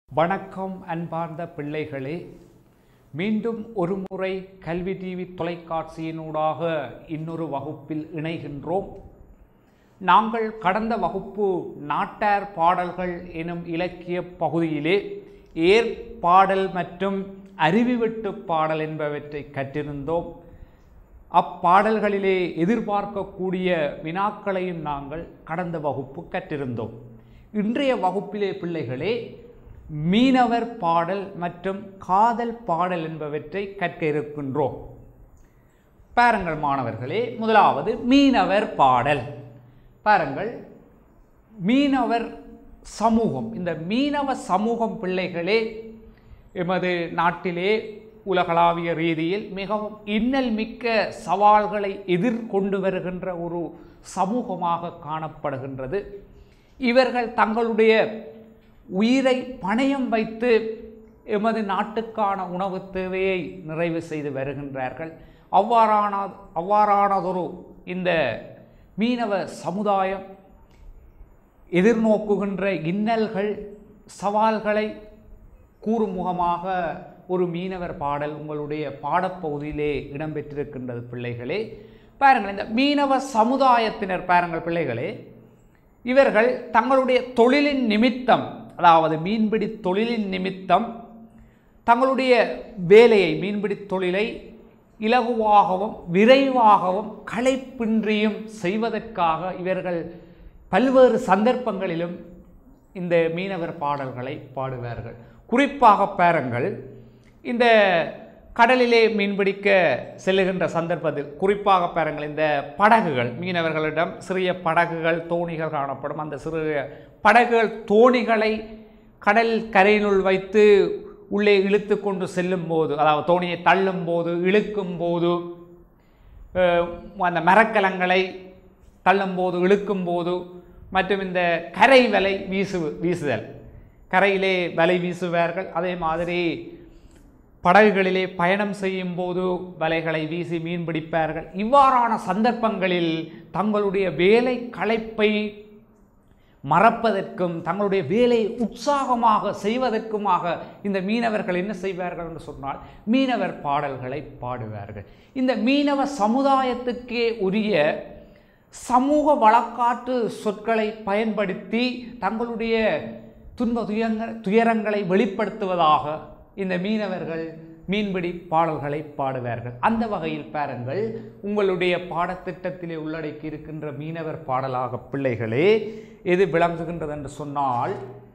வணக்கம் அன்பார்ந்த பிள்ளைகளே மீண்டும் ஒரு முறை கல்வி டிவி தொலைக்காட்சியினூடாக இன்னொரு வகுப்பில் இணைகின்றோம் நாங்கள் கடந்த வகுப்பு நாட்டார் பாடல்கள் எனும் இலக்கிய பகுதியிலே ஏற்பாடல் மற்றும் அருவிவெட்டு பாடல் என்பவற்றை கற்றிருந்தோம் அப்பாடல்களிலே எதிர்பார்க்கக்கூடிய வினாக்களையும் நாங்கள் கடந்த வகுப்பு கற்றிருந்தோம் இன்றைய வகுப்பிலே பிள்ளைகளே மீனவர் பாடல் மற்றும் காதல் பாடல் என்பவற்றை கற்க இருக்கின்றோம் பாருங்கள் மாணவர்களே முதலாவது மீனவர் பாடல் பாருங்கள் மீனவர் சமூகம் இந்த மீனவ சமூகம் பிள்ளைகளே எமது நாட்டிலே உலகளாவிய ரீதியில் மிகவும் இன்னல் மிக்க சவால்களை எதிர்கொண்டு வருகின்ற ஒரு சமூகமாக காணப்படுகின்றது இவர்கள் தங்களுடைய உயிரை பணயம் வைத்து எமது நாட்டுக்கான உணவு தேவையை நிறைவு செய்து வருகின்றார்கள் அவ்வாறான அவ்வாறானதொரு இந்த மீனவ சமுதாயம் எதிர்நோக்குகின்ற இன்னல்கள் சவால்களை கூறும் முகமாக ஒரு மீனவர் பாடல் உங்களுடைய பாடப்பகுதியிலே இடம்பெற்றிருக்கின்றது பிள்ளைகளே பாருங்கள் இந்த மீனவ சமுதாயத்தினர் பாருங்கள் பிள்ளைகளே இவர்கள் தங்களுடைய தொழிலின் நிமித்தம் அதாவது மீன்பிடி தொழிலின் நிமித்தம் தங்களுடைய வேலையை மீன்பிடி தொழிலை இலகுவாகவும் விரைவாகவும் களைப்பின்றியும் செய்வதற்காக இவர்கள் பல்வேறு சந்தர்ப்பங்களிலும் இந்த மீனவர் பாடல்களை பாடுவார்கள் குறிப்பாக பாருங்கள் இந்த கடலிலே மீன்பிடிக்க செல்லுகின்ற சந்தர்ப்பத்தில் குறிப்பாக பாருங்கள் இந்த படகுகள் மீனவர்களிடம் சிறிய படகுகள் தோணிகள் காணப்படும் அந்த சிறிய படகுகள் தோணிகளை கடல் கரையினுள் வைத்து உள்ளே இழுத்து கொண்டு செல்லும் போது அதாவது தோணியை தள்ளும் போது இழுக்கும் போது அஹ், அந்த மரக்கலங்களை தள்ளும் போது இழுக்கும் போது மற்றும் இந்த கரை வலை வீசு வீசுதல் கரையிலே வலை வீசுவார்கள் அதே மாதிரி படகுகளிலே பயணம் செய்யும் போது வலைகளை வீசி மீன் பிடிப்பார்கள் இவ்வாறான சந்தர்ப்பங்களில் தங்களுடைய வேலை களைப்பை மறப்பதற்கும் தங்களுடைய வேலையை உற்சாகமாக செய்வதற்குமாக இந்த மீனவர்கள் என்ன செய்வார்கள் என்று சொன்னால் மீனவர் பாடல்களை பாடுவார்கள் இந்த மீனவ சமுதாயத்துக்கே உரிய சமூக வழக்காற்று சொற்களை பயன்படுத்தி தங்களுடைய துன்ப துயங்க துயரங்களை வெளிப்படுத்துவதாக இந்த மீனவர்கள் மீன்பிடி பாடல்களை பாடுவார்கள் அந்த வகையில் பாருங்கள் உங்களுடைய பாடத்திட்டத்திலே உள்ளடக்கி இருக்கின்ற மீனவர் பாடலாக பிள்ளைகளே எது விளங்குகின்றது என்று சொன்னால்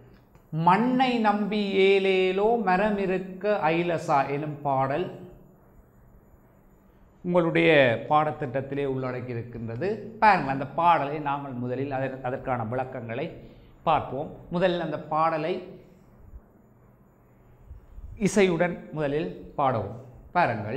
மண்ணை நம்பி ஏலேலோ மரம் இருக்க ஐலசா எனும் பாடல் உங்களுடைய பாடத்திட்டத்திலே உள்ளடக்கி இருக்கின்றது பாருங்கள் அந்த பாடலை நாங்கள் முதலில் அதற் அதற்கான விளக்கங்களை பார்ப்போம் முதலில் அந்த பாடலை இசையுடன் முதலில் பாடுவோம் பாருங்கள்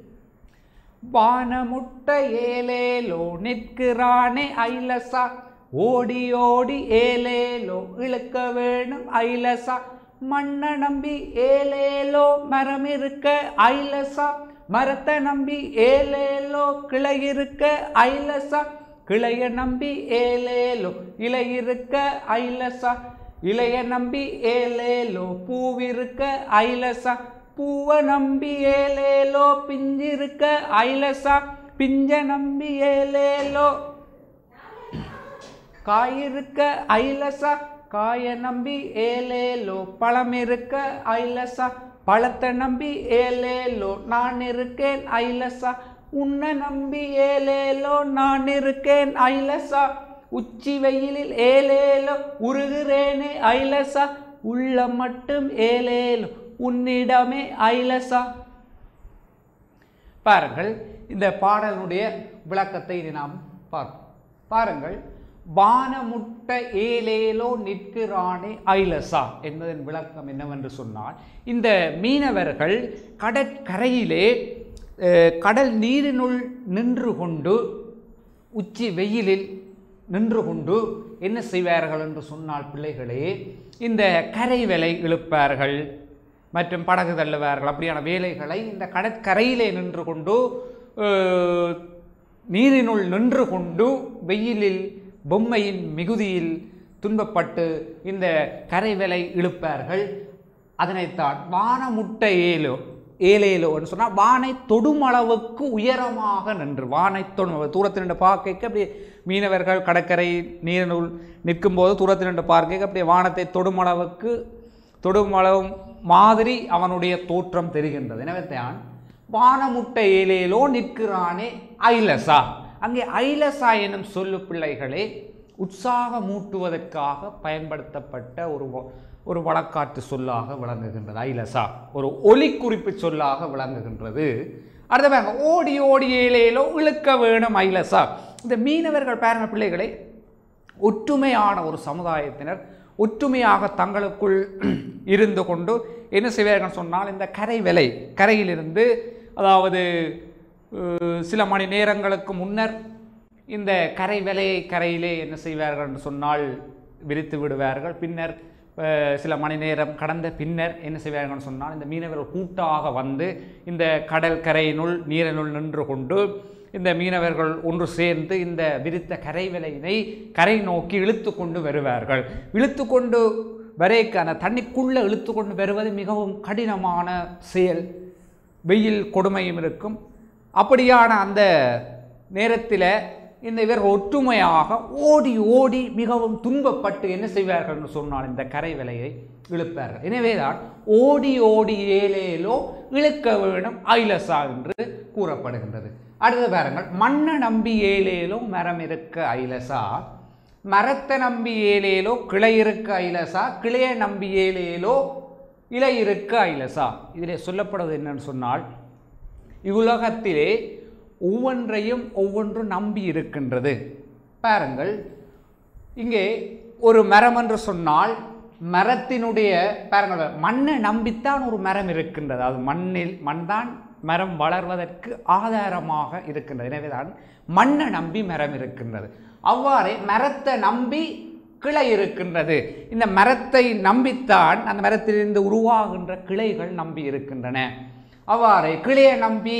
வானமுட்ட ஏலேலோ நிற்கிறானே ஐலசா ஓடி ஓடி ஏலேலோ இழுக்க வேணும் ஐலசா மண்ண நம்பி ஏலேலோ மரம் இருக்க ஐலசா மரத்தை நம்பி ஏலேலோ கிளை இருக்க ஐலசா கிளைய நம்பி ஏலேலோ இலை இருக்க ஐலசா இளைய நம்பி ஏலேலோ பூவிருக்க ஐலசா பூவை நம்பி ஏலேலோ பிஞ்சிருக்க ஐலசா பிஞ்ச நம்பி ஏலேலோ காயிருக்க ஐலசா காய நம்பி ஏலேலோ பழம் இருக்க ஐலசா பழத்தை நம்பி ஏலேலோ நான் இருக்கேன் ஐலசா உன்னை நம்பி ஏலேலோ நான் இருக்கேன் ஐலசா உச்சி வெயிலில் ஏலேலோ உருகிறேனே ஐலசா உள்ள மட்டும் ஏலேலோ உன்னிடமே ஐலசா பாருங்கள் இந்த பாடலுடைய விளக்கத்தை இனி நாம் பார்ப்போம் பாருங்கள் வானமுட்ட ஏலேலோ நிற்கிறானே ஐலசா என்பதன் விளக்கம் என்னவென்று சொன்னால் இந்த மீனவர்கள் கடற்கரையிலே அஹ், கடல் நீரினுள் நின்று கொண்டு உச்சி வெயிலில் நின்று கொண்டு என்ன செய்வார்கள் என்று சொன்னால் பிள்ளைகளே இந்த கரை வேலை இழுப்பார்கள் மற்றும் படகு தள்ளுவார்கள் அப்படியான வேலைகளை இந்த கடற்கரையிலே நின்று கொண்டு அஹ், நீரினுள் நின்று கொண்டு வெயிலில் பொம்மையின் மிகுதியில் துன்பப்பட்டு இந்த கரை வேலை இழுப்பார்கள் அதனைத்தான் வானமுட்ட ஏலோ ஏலேலோன்னு சொன்னால் வானை தொடுமளவுக்கு உயரமாக நின்று வானை தொடு தூரத்தில் நின்று பார்க்க அப்படியே மீனவர்கள் கடற்கரை நீரினுள் நிற்கும்போது தூரத்தில் நின்று பார்க்க அப்படியே வானத்தை தொடுமளவுக்கு தொடுமளவு மாதிரி அவனுடைய தோற்றம் தெரிகின்றது எனவே தான் வானமுட்ட ஏலேலோ நிற்கிறானே ஐலசா அங்கே ஐலசா எனும் சொல்லு பிள்ளைகளே உற்சாகமூட்டுவதற்காக பயன்படுத்தப்பட்ட ஒரு வ- ஒரு வழக்காற்று சொல்லாக விளங்குகின்றது ஐலசா ஒரு ஒலி குறிப்பு சொல்லாக விளங்குகின்றது அடுத்த பாருங்க ஓடி ஓடி ஏலேலோ இழுக்க வேணும் ஐலசா இந்த மீனவர்கள் பாருங்க பிள்ளைகளை ஒற்றுமையான ஒரு சமுதாயத்தினர் ஒற்றுமையாக தங்களுக்குள் இருந்து கொண்டு என்ன செய்வார்கள் சொன்னால் இந்த கரை விலை கரையிலிருந்து அதாவது அஹ், சில மணி நேரங்களுக்கு முன்னர் இந்த கரை விலையை கரையிலே என்ன செய்வார்கள் என்று சொன்னால் விரித்து விடுவார்கள் பின்னர் அஹ், சில மணி நேரம் கடந்த பின்னர் என்ன செய்வார்கள் சொன்னால் இந்த மீனவர்கள் கூட்டாக வந்து இந்த கடல் கரையினுள் நீரினுள் நின்று கொண்டு இந்த மீனவர்கள் ஒன்று சேர்ந்து இந்த விரித்த கரை விலையினை கரை நோக்கி இழுத்து கொண்டு வருவார்கள் இழுத்து கொண்டு வரைக்கு அந்த தண்ணிக்குள்ளே இழுத்து கொண்டு வருவது மிகவும் கடினமான செயல் வெயில் கொடுமையும் இருக்கும் அப்படியான அந்த நேரத்தில் இந்த இவர் ஒற்றுமையாக ஓடி ஓடி மிகவும் துன்பப்பட்டு என்ன செய்வார்கள் என்று சொன்னால் இந்த கரை விலையை இழுப்பார்கள் எனவேதான் ஓடி ஓடி ஏலேலோ இழுக்க வேணும் ஐலசா என்று கூறப்படுகின்றது அடுத்து பாருங்கள் மண்ணை நம்பி ஏலேலோ மரம் இருக்க ஐலசா மரத்தை நம்பி ஏலேலோ கிளை இருக்க ஐலசா கிளையை நம்பி ஏலேலோ இலை இருக்க ஐலசா இதிலே சொல்லப்படுவது என்னன்னு சொன்னால் இவ்வுலகத்திலே ஒவ்வொன்றையும் ஒவ்வொன்று நம்பி இருக்கின்றது பாருங்கள் இங்கே ஒரு மரம் என்று சொன்னால் மரத்தினுடைய பாருங்கள் மண்ணை நம்பித்தான் ஒரு மரம் இருக்கின்றது அது மண்ணில் மண்தான் மரம் வளர்வதற்கு ஆதாரமாக இருக்கின்றது எனவேதான் மண்ணை நம்பி மரம் இருக்கின்றது அவ்வாறே மரத்தை நம்பி கிளை இருக்கின்றது இந்த மரத்தை நம்பித்தான் அந்த மரத்திலிருந்து உருவாகின்ற கிளைகள் நம்பி இருக்கின்றன அவ்வாறே கிளையை நம்பி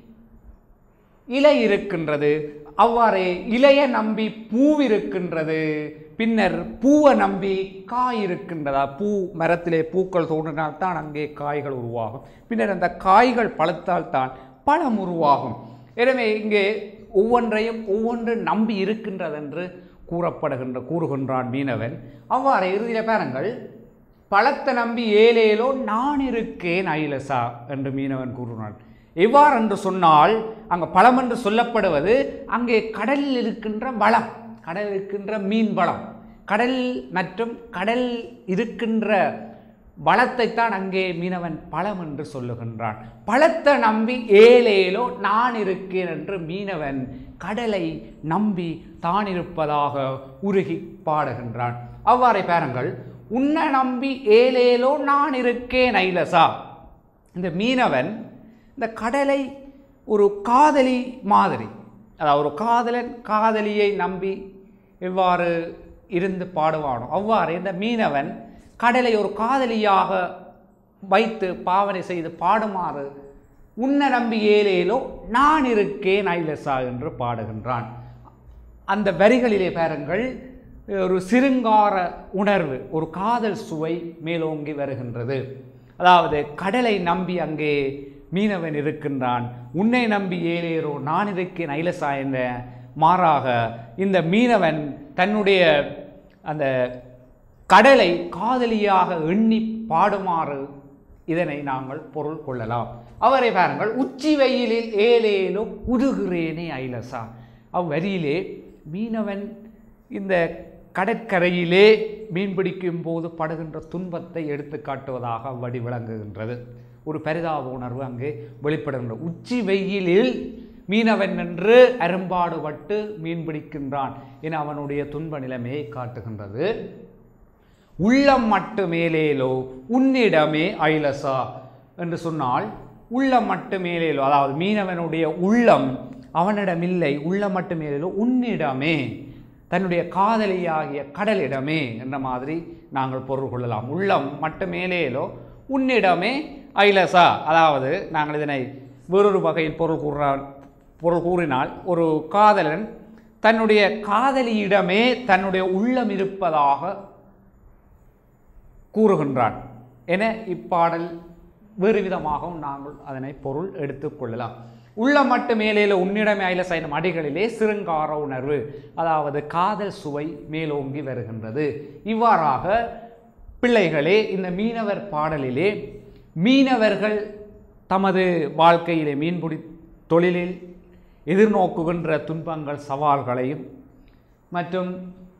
இலை இருக்கின்றது அவ்வாறே இலையை நம்பி பூவிருக்கின்றது பின்னர் பூவை நம்பி காய் இருக்கின்றதா பூ மரத்திலே பூக்கள் தோன்றினால் தான் அங்கே காய்கள் உருவாகும் பின்னர் அந்த காய்கள் பழுத்தால் தான் பழம் உருவாகும் எனவே இங்கே ஒவ்வொன்றையும் ஒவ்வொன்று நம்பி இருக்கின்றது என்று கூறப்படுகின்ற கூறுகின்றான் மீனவன் அவ்வாறு இறுதியில் பாருங்கள் பழத்தை நம்பி ஏலேலோ நான் இருக்கேன் ஐலசா என்று மீனவன் கூறினான் எவ்வாறு என்று சொன்னால் அங்கே பழம் என்று சொல்லப்படுவது அங்கே கடலில் இருக்கின்ற வளம் கடலில் இருக்கின்ற மீன் வளம் கடல் மற்றும் கடல் இருக்கின்ற வளத்தைத்தான் அங்கே மீனவன் பழம் என்று சொல்லுகின்றான் பழத்தை நம்பி ஏலேலோ நான் இருக்கேன் என்று மீனவன் கடலை நம்பி தான் இருப்பதாக உருகி பாடுகின்றான் அவ்வாறே பாருங்கள் உன்னை நம்பி ஏலேலோ நான் இருக்கேன் ஐலசா இந்த மீனவன் இந்த கடலை ஒரு காதலி மாதிரி அதாவது ஒரு காதலன் காதலியை நம்பி எவ்வாறு இருந்து பாடுவானோ அவ்வாறு இந்த மீனவன் கடலை ஒரு காதலியாக வைத்து பாவனை செய்து பாடுமாறு உன்னை நம்பி ஏலேலோ நான் இருக்கேன் ஐலசா என்று பாடுகின்றான் அந்த வரிகளிலே பாருங்கள் ஒரு சிருங்கார உணர்வு ஒரு காதல் சுவை மேலோங்கி வருகின்றது அதாவது கடலை நம்பி அங்கே மீனவன் இருக்கின்றான் உன்னை நம்பி ஏலேரோ நான் இருக்கேன் ஐலசா என்ற மாறாக இந்த மீனவன் தன்னுடைய அந்த கடலை காதலியாக எண்ணி பாடுமாறு இதனை நாங்கள் பொருள் கொள்ளலாம் அவரை பாருங்கள் உச்சி வெயிலில் ஏலேலோ உருகிறேனே ஐலசா அவ்வரியிலே மீனவன் இந்த கடற்கரையிலே மீன்பிடிக்கும் போது படுகின்ற துன்பத்தை எடுத்து காட்டுவதாக அவ்வடி விளங்குகின்றது ஒரு பரிதாப உணர்வு அங்கே வெளிப்படுகின்றது உச்சி வெயிலில் மீனவன் என்று அரும்பாடுபட்டு மீன் பிடிக்கின்றான் என அவனுடைய துன்ப நிலைமையை காட்டுகின்றது உள்ளம் மட்டு மேலேலோ உன்னிடமே ஐலசா என்று சொன்னால் உள்ளம் மட்டு மேலேலோ அதாவது மீனவனுடைய உள்ளம் அவனிடமில்லை உள்ளம் மட்டு மேலேலோ உன்னிடமே தன்னுடைய காதலியாகிய கடலிடமே என்ற மாதிரி நாங்கள் பொருள் கொள்ளலாம் உள்ளம் மட்டு மேலேலோ உன்னிடமே ஐலசா அதாவது நாங்கள் இதனை வேறொரு வகையில் பொருள் கூறால் பொருள் கூறினால் ஒரு காதலன் தன்னுடைய காதலியிடமே தன்னுடைய உள்ளம் இருப்பதாக கூறுகின்றான் என இப்பாடல் வேறு விதமாகவும் நாங்கள் அதனை பொருள் எடுத்துக்கொள்ளலாம் உள்ள மட்டு மேலேல உன்னிடமே அயில சைனம் அடிகளிலே சிறுங்கார உணர்வு அதாவது காதல் சுவை மேலோங்கி வருகின்றது இவ்வாறாக பிள்ளைகளே இந்த மீனவர் பாடலிலே மீனவர்கள் தமது வாழ்க்கையிலே மீன்பிடி தொழிலில் எதிர்நோக்குகின்ற துன்பங்கள் சவால்களையும் மற்றும்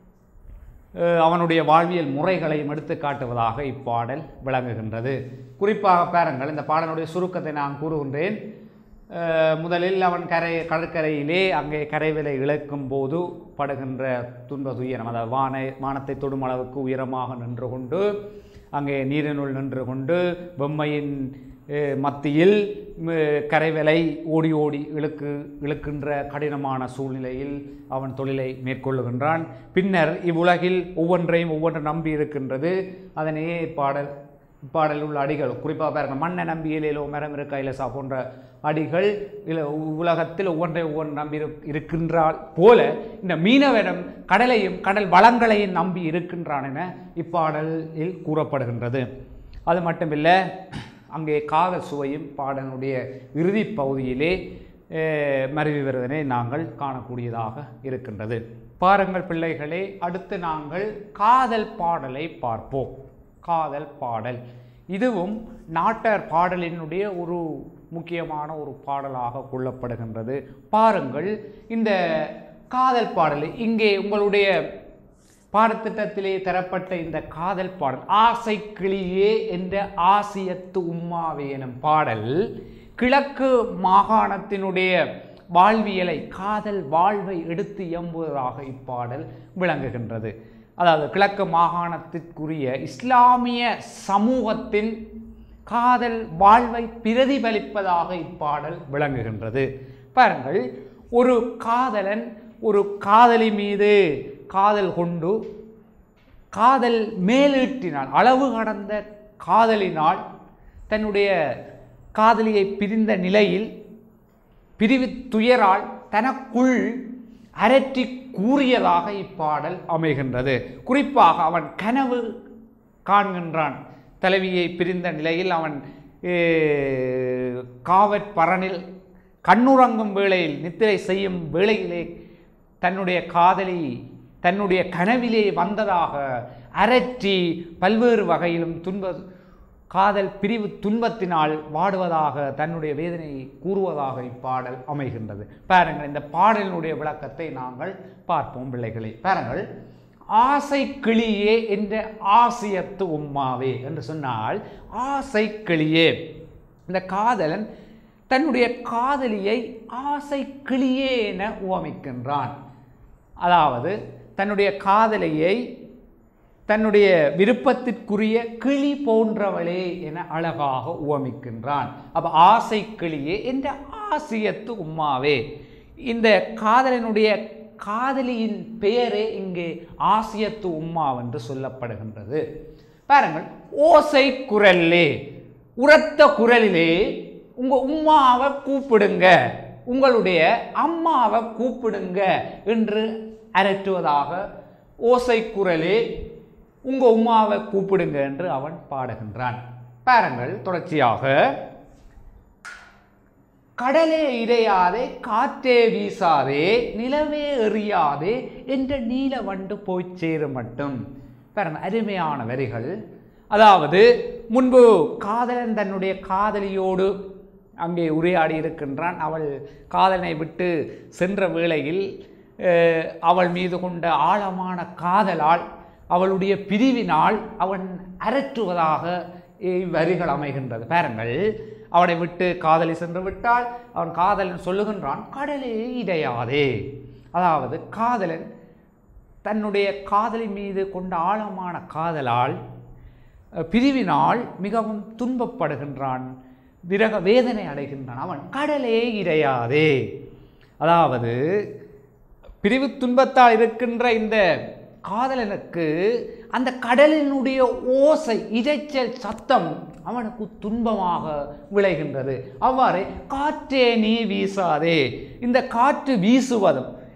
அஹ், அவனுடைய வாழ்வியல் முறைகளையும் எடுத்து காட்டுவதாக இப்பாடல் விளங்குகின்றது குறிப்பாக பாருங்கள் இந்த பாடலுடைய சுருக்கத்தை நான் கூறுகின்றேன் அஹ், முதலில் அவன் கரை கடற்கரையிலே அங்கே கரைவிலை இழக்கும் போது படுகின்ற துன்ப துயரம் அதாவது வானை வானத்தை தொடும் அளவுக்கு உயரமாக நின்று கொண்டு அங்கே நீரினுள் நின்று கொண்டு பொம்மையின் அஹ், மத்தியில் ம், கரைவலை ஓடி ஓடி இழுக்கு இழுக்கின்ற கடினமான சூழ்நிலையில் அவன் தொழிலை மேற்கொள்ளுகின்றான் பின்னர் இவ்வுலகில் ஒவ்வொன்றையும் ஒவ்வொன்று நம்பி இருக்கின்றது அதனையே இப்பாடல் இப்பாடலில் உள்ள அடிகள் குறிப்பாக பாருங்க மண்ணை நம்பி இலையிலோ மரம் இருக்க இலசா போன்ற அடிகள் இல உலகத்தில் ஒவ்வொன்றை ஒவ்வொன்று நம்பி இரு- இருக்கின்றால் போல இந்த மீனவனம் கடலையும் கடல் வளங்களையும் நம்பி இருக்கின்றான் என இப்பாடலில் கூறப்படுகின்றது அது மட்டுமில்லை அங்கே காதல் சுவையும் பாடலுடைய இறுதி பகுதியிலே அஹ், மருவி வருவதனை நாங்கள் காணக்கூடியதாக இருக்கின்றது பாருங்கள் பிள்ளைகளே அடுத்து நாங்கள் காதல் பாடலை பார்ப்போம் காதல் பாடல் இதுவும் நாட்டார் பாடலினுடைய ஒரு முக்கியமான ஒரு பாடலாக கொள்ளப்படுகின்றது பாருங்கள் இந்த காதல் பாடல் இங்கே உங்களுடைய பாடத்திட்டத்திலே தரப்பட்ட இந்த காதல் பாடல் ஆசை கிளியே என்ற ஆசியத்து உம்மாவே எனும் பாடல் கிழக்கு மாகாணத்தினுடைய வாழ்வியலை காதல் வாழ்வை எடுத்து இயம்புவதாக இப்பாடல் விளங்குகின்றது அதாவது கிழக்கு மாகாணத்திற்குரிய இஸ்லாமிய சமூகத்தின் காதல் வாழ்வை பிரதிபலிப்பதாக இப்பாடல் விளங்குகின்றது பாருங்கள் ஒரு காதலன் ஒரு காதலி மீது காதல் கொண்டு காதல் மேலீட்டினால் அளவு கடந்த காதலினால் தன்னுடைய காதலியை பிரிந்த நிலையில் பிரிவு துயரால் தனக்குள் அரற்றி கூறியதாக இப்பாடல் அமைகின்றது குறிப்பாக அவன் கனவு காண்கின்றான் தலைவியை பிரிந்த நிலையில் அவன் eh, காவற் பரனில் கண்ணுறங்கும் வேளையில் நித்திரை செய்யும் வேளையிலே தன்னுடைய காதலி தன்னுடைய கனவிலே வந்ததாக அரற்றி பல்வேறு வகையிலும் துன்ப காதல் பிரிவு துன்பத்தினால் வாடுவதாக தன்னுடைய வேதனையை கூறுவதாக இப்பாடல் அமைகின்றது பாருங்கள் இந்த பாடலினுடைய விளக்கத்தை நாங்கள் பார்ப்போம் பிள்ளைகளே பாருங்கள் ஆசை கிளியே என்ற ஆசியத்து உம்மாவே என்று சொன்னால் ஆசை கிளியே இந்த காதலன் தன்னுடைய காதலியை ஆசை கிளியே என உவமிக்கின்றான் அதாவது தன்னுடைய காதலியை தன்னுடைய விருப்பத்திற்குரிய கிளி போன்றவளே என அழகாக உவமிக்கின்றான் அப்ப ஆசை கிளியே என்ற ஆசியத்து உம்மாவே இந்த காதலனுடைய காதலியின் பெயரே இங்கே ஆசியத்து உம்மா என்று சொல்லப்படுகின்றது பாருங்கள் ஓசை குரல்லே உரத்த குரலிலே உங்க உம்மாவை கூப்பிடுங்க உங்களுடைய அம்மாவை கூப்பிடுங்க என்று அரற்றுவதாக ஓசை குரலே உங்க உம்மாவை கூப்பிடுங்க என்று அவன் பாடுகின்றான் பாருங்கள் தொடர்ச்சியாக கடலே இறையாதே காற்றே வீசாதே நிலவே எறியாதே என்ற நீல வண்டு போய் சேரும் மட்டும் பாருங்க அருமையான வரிகள் அதாவது முன்பு காதலன் தன்னுடைய காதலியோடு அங்கே உரையாடி இருக்கின்றான் அவள் காதலனை விட்டு சென்ற வேளையில் அஹ், அவள் மீது கொண்ட ஆழமான காதலால் அவளுடைய பிரிவினால் அவன் அரற்றுவதாக இவ்வரிகள் அமைகின்றது பாருங்கள் அவனை விட்டு காதலி சென்று விட்டால் அவன் காதலன் சொல்லுகின்றான் கடலே இடையாதே அதாவது காதலன் தன்னுடைய காதலி மீது கொண்ட ஆழமான காதலால் அஹ், பிரிவினால் மிகவும் துன்பப்படுகின்றான் விரக வேதனை அடைகின்றான் அவன் கடலே இடையாதே அதாவது பிரிவு துன்பத்தால் இருக்கின்ற இந்த காதலனுக்கு அந்த கடலினுடைய ஓசை இரைச்சல் சத்தம் அவனுக்கு துன்பமாக விளைகின்றது அவ்வாறே காற்றே நீ வீசாதே இந்த காற்று வீசுவதும்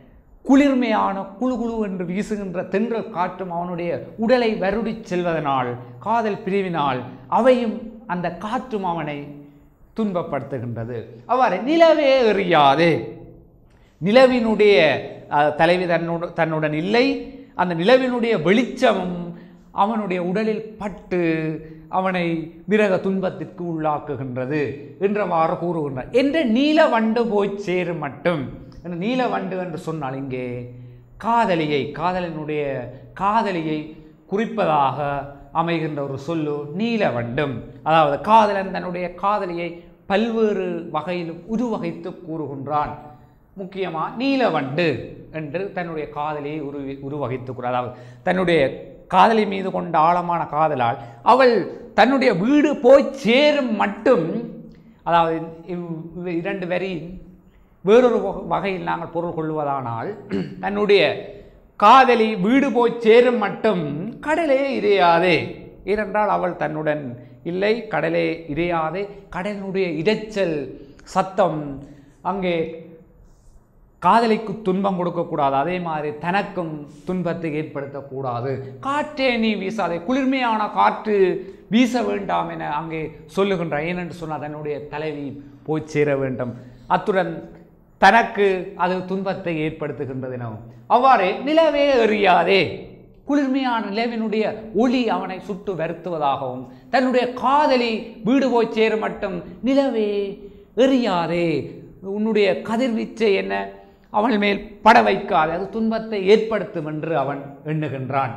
குளிர்மையான குழு குழு என்று வீசுகின்ற தென்றல் காற்றும் அவனுடைய உடலை வருடிச் செல்வதனால் காதல் பிரிவினால் அவையும் அந்த காற்றும் அவனை துன்பப்படுத்துகின்றது அவ்வாறு நிலவே எறியாதே நிலவினுடைய அஹ், தலைவி தன்னோடு தன்னுடன் இல்லை அந்த நிலவினுடைய வெளிச்சமும் அவனுடைய உடலில் பட்டு அவனை விரக துன்பத்திற்கு உள்ளாக்குகின்றது என்றவாறு கூறுகின்றார் என்ற நீல வண்டு போய் சேரும் மட்டும் இந்த நீல வண்டு என்று சொன்னால் இங்கே காதலியை காதலனுடைய காதலியை குறிப்பதாக அமைகின்ற ஒரு சொல்லு நீலவண்டும் அதாவது காதலன் தன்னுடைய காதலியை பல்வேறு வகையிலும் உருவகைத்து கூறுகின்றான் முக்கியமாக நீலவண்டு என்று தன்னுடைய காதலியை உருவி உருவகித்து கூற அதாவது தன்னுடைய காதலி மீது கொண்ட ஆழமான காதலால் அவள் தன்னுடைய வீடு போய் சேரும் மட்டும் அதாவது இவ்- இவ் இரண்டு வரி வேறொரு வக- வகையில் நாங்கள் பொருள் கொள்வதானால் தன்னுடைய காதலி வீடு போய் சேரும் மட்டும் கடலே இறையாதே ஏனென்றால் அவள் தன்னுடன் இல்லை கடலே இறையாதே கடலினுடைய இரைச்சல் சத்தம் அங்கே காதலிக்கு துன்பம் கொடுக்கக்கூடாது அதே மாதிரி தனக்கும் துன்பத்தை ஏற்படுத்தக்கூடாது காற்றே நீ வீசாதே குளிர்மையான காற்று வீச வேண்டாம் என அங்கே சொல்லுகின்ற ஏனென்று சொன்னால் தன்னுடைய தலைவி போய் சேர வேண்டும் அத்துடன் தனக்கு அது துன்பத்தை ஏற்படுத்துகின்றது எனவும் அவ்வாறே நிலவே எறியாதே குளிர்மையான நிலவினுடைய ஒளி அவனை சுட்டு வருத்துவதாகவும் தன்னுடைய காதலி வீடு போய் சேர மட்டும் நிலவே எறியாதே உன்னுடைய கதிர்வீச்சை என்ன அவள் மேல் பட வைக்காது அது துன்பத்தை ஏற்படுத்தும் என்று அவன் எண்ணுகின்றான்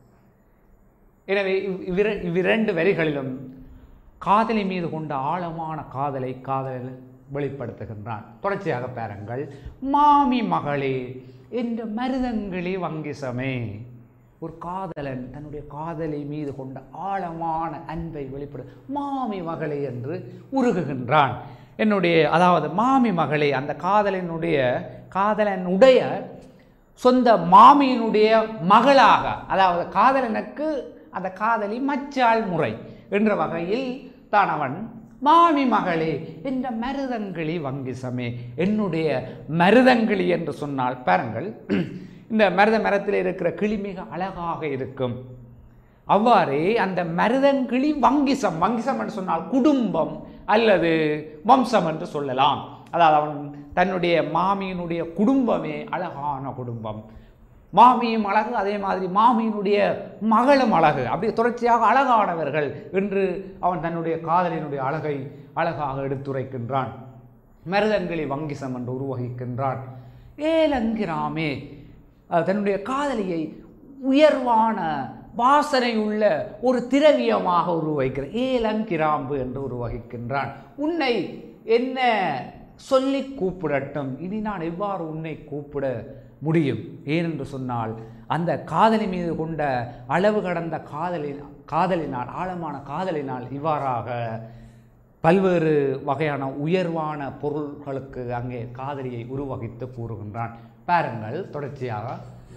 எனவே இவ்- இவ்விர- இவ்விரண்டு வரிகளிலும் காதலி மீது கொண்ட ஆழமான காதலை காதலில் வெளிப்படுத்துகின்றான் தொடர்ச்சியாக பாருங்கள் மாமி மகளே என்ற மருதங்களி வங்கிசமே ஒரு காதலன் தன்னுடைய காதலி மீது கொண்ட ஆழமான அன்பை வெளிப்படு மாமி மகளே என்று உருகுகின்றான் என்னுடைய அதாவது மாமி மகளே அந்த காதலனுடைய காதலனுடைய சொந்த மாமியினுடைய மகளாக அதாவது காதலனுக்கு அந்த காதலி மச்சாள் முறை என்ற வகையில் தான் அவன் மாமி மகளே என்ற மருதங்கிளி வங்கிசமே என்னுடைய மருதங்கிளி என்று சொன்னால் பாருங்கள் இந்த மருத மரத்தில் இருக்கிற கிளி மிக அழகாக இருக்கும் அவ்வாறே அந்த மருதங்கிளி வங்கிசம் வங்கிசம் என்று சொன்னால் குடும்பம் அல்லது வம்சம் என்று சொல்லலாம் அதாவது அவன் தன்னுடைய மாமியினுடைய குடும்பமே அழகான குடும்பம் மாமியும் அழகு அதே மாதிரி மாமியினுடைய மகளும் அழகு அப்படி தொடர்ச்சியாக அழகானவர்கள் என்று அவன் தன்னுடைய காதலினுடைய அழகை அழகாக எடுத்துரைக்கின்றான் மருதங்கிளி வங்கிசம் என்று உருவகிக்கின்றான் ஏலங்கிராமே அஹ் தன்னுடைய காதலியை உயர்வான வாசனையுள்ள ஒரு திரவியமாக உருவகிக்கிற ஏலங்கிராம்பு என்று உருவகிக்கின்றான் உன்னை என்ன சொல்லி கூப்பிடட்டும் இனி நான் எவ்வாறு உன்னை கூப்பிட முடியும் ஏனென்று சொன்னால் அந்த காதலி மீது கொண்ட அளவு கடந்த காதலின் காதலினால் ஆழமான காதலினால் இவ்வாறாக பல்வேறு வகையான உயர்வான பொருள்களுக்கு அங்கே காதலியை உருவகித்து கூறுகின்றான் பாருங்கள் தொடர்ச்சியாக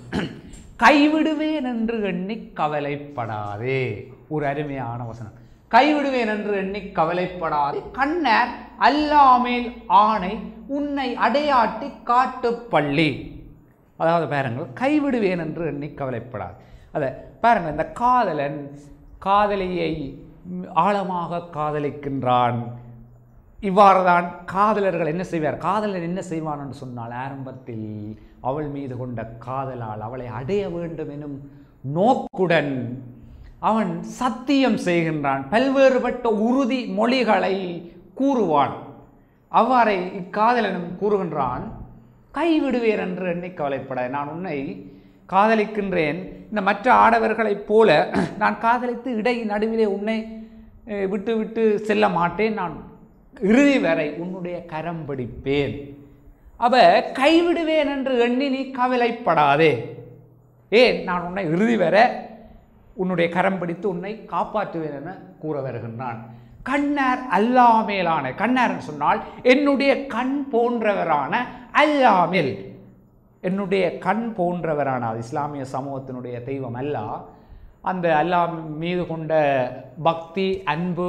கைவிடுவேன் என்று எண்ணி கவலைப்படாதே ஒரு அருமையான வசனம் கைவிடுவேன் என்று எண்ணி கவலைப்படாதே கண்ணர் அல்லாமேல் ஆணை உன்னை அடையாட்டி காட்டுப் பள்ளி அதாவது பாருங்கள் கைவிடுவேன் என்று எண்ணி கவலைப்படாது அதை பாருங்கள் இந்த காதலன் காதலியை ம், ஆழமாக காதலிக்கின்றான் இவ்வாறு தான் காதலர்கள் என்ன செய்வார் காதலன் என்ன செய்வான் என்று சொன்னால் ஆரம்பத்தில் அவள் மீது கொண்ட காதலால் அவளை அடைய வேண்டும் எனும் நோக்குடன் அவன் சத்தியம் செய்கின்றான் பல்வேறுபட்ட உறுதி மொழிகளை கூறுவான் அவ்வாறே இக்காதலனும் கூறுகின்றான் கைவிடுவேன் என்று எண்ணி கவலைப்பட நான் உன்னை காதலிக்கின்றேன் இந்த மற்ற ஆடவர்களைப் போல நான் காதலித்து இடை நடுவிலே உன்னை அஹ், விட்டு விட்டு செல்ல மாட்டேன் நான் இறுதி வரை உன்னுடைய கரம் பிடிப்பேன் அவ கைவிடுவேன் என்று எண்ணி நீ கவலைப்படாதே ஏன் நான் உன்னை இறுதி வரை உன்னுடைய கரம் பிடித்து உன்னை காப்பாற்றுவேன் என கூற வருகின்றான் கண்ணார் அல்லாமேலான கண்ணார் என்று சொன்னால் என்னுடைய கண் போன்றவரான அல்லாமேல் என்னுடைய கண் போன்றவரான அது இஸ்லாமிய சமூகத்தினுடைய தெய்வம் அல்லா அந்த அல்லாஹ் மீது கொண்ட பக்தி அன்பு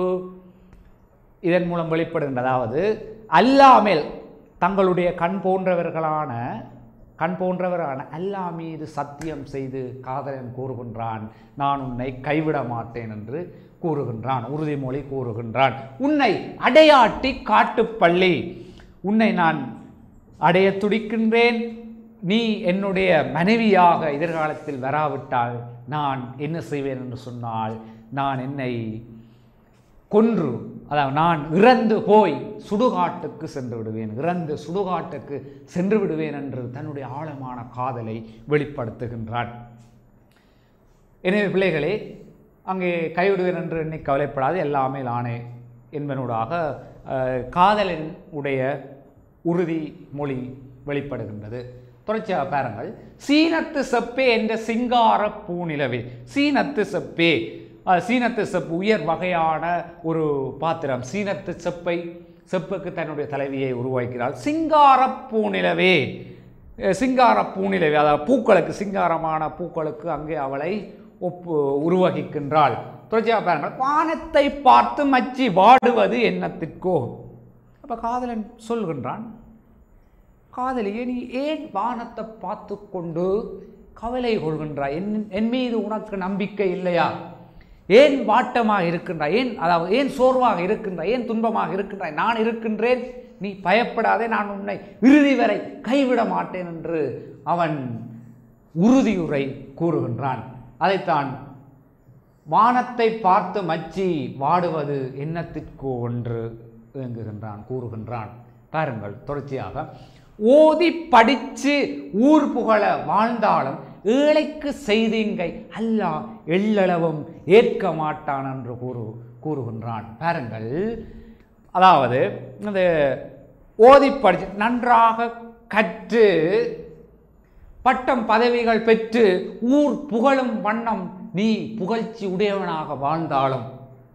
இதன் மூலம் வெளிப்படுகின்ற அதாவது அல்லாமல் தங்களுடைய கண் போன்றவர்களான கண் போன்றவரான அல்லா மீது சத்தியம் செய்து காதலன் கூறுகின்றான் நான் உன்னை கைவிட மாட்டேன் என்று கூறுகின்றான் உறுதிமொழி கூறுகின்றான் உன்னை அடையாட்டி காட்டுப்பள்ளி உன்னை நான் அடைய துடிக்கின்றேன் நீ என்னுடைய மனைவியாக எதிர்காலத்தில் வராவிட்டால் நான் என்ன செய்வேன் என்று சொன்னால் நான் என்னை கொன்று அதாவது நான் இறந்து போய் சுடுகாட்டுக்கு சென்று விடுவேன் இறந்து சுடுகாட்டுக்கு சென்று விடுவேன் என்று தன்னுடைய ஆழமான காதலை வெளிப்படுத்துகின்றான் எனவே பிள்ளைகளே அங்கே கைவிடுவேன் என்று எண்ணி கவலைப்படாது எல்லாமே நானே என்பனூடாக அஹ், காதலின் உடைய உறுதி மொழி வெளிப்படுகின்றது தொடர்ச்சியாக பாருங்கள் சீனத்து செப்பே என்ற சிங்கார பூநிலவே சீனத்து செப்பே அஹ், சீனத்து செப்பு உயர் வகையான ஒரு பாத்திரம் சீனத்து செப்பை செப்புக்கு தன்னுடைய தலைவியை உருவாக்கிறாள் சிங்கார பூநிலவே அஹ், சிங்கார பூநிலவே அதாவது பூக்களுக்கு சிங்காரமான பூக்களுக்கு அங்கே அவளை ஒப்பு உருவகிக்கின்றாள் தொடர்ச்சியாக பாருங்கள் வானத்தை பார்த்து மச்சி வாடுவது என்னத்திற்கோ அப்போ காதலன் சொல்கின்றான் காதலியே நீ ஏன் வானத்தை பார்த்து கொண்டு கவலை கொள்கின்றாய் என் என் மீது உனக்கு நம்பிக்கை இல்லையா ஏன் வாட்டமாக இருக்கின்றாய் ஏன் அதாவது ஏன் சோர்வாக இருக்கின்றாய் ஏன் துன்பமாக இருக்கின்றாய் நான் இருக்கின்றேன் நீ பயப்படாதே நான் உன்னை இறுதி வரை கைவிட மாட்டேன் என்று அவன் உறுதியுரை கூறுகின்றான் அதைத்தான் வானத்தை பார்த்து மச்சி வாடுவது என்னத்திற்கோ என்று இயங்குகின்றான் கூறுகின்றான் பாருங்கள் தொடர்ச்சியாக ஓதி படித்து ஊர் புகழ வாழ்ந்தாலும் ஏழைக்கு செய்தீங்கை அல்லாஹ் எள்ளளவும் ஏற்க மாட்டான் என்று கூறு கூறுகின்றான் பாருங்கள் அதாவது இந்த ஓதி படித்து நன்றாக கற்று பட்டம் பதவிகள் பெற்று ஊர் புகழும் வண்ணம் நீ புகழ்ச்சி உடையவனாக வாழ்ந்தாலும்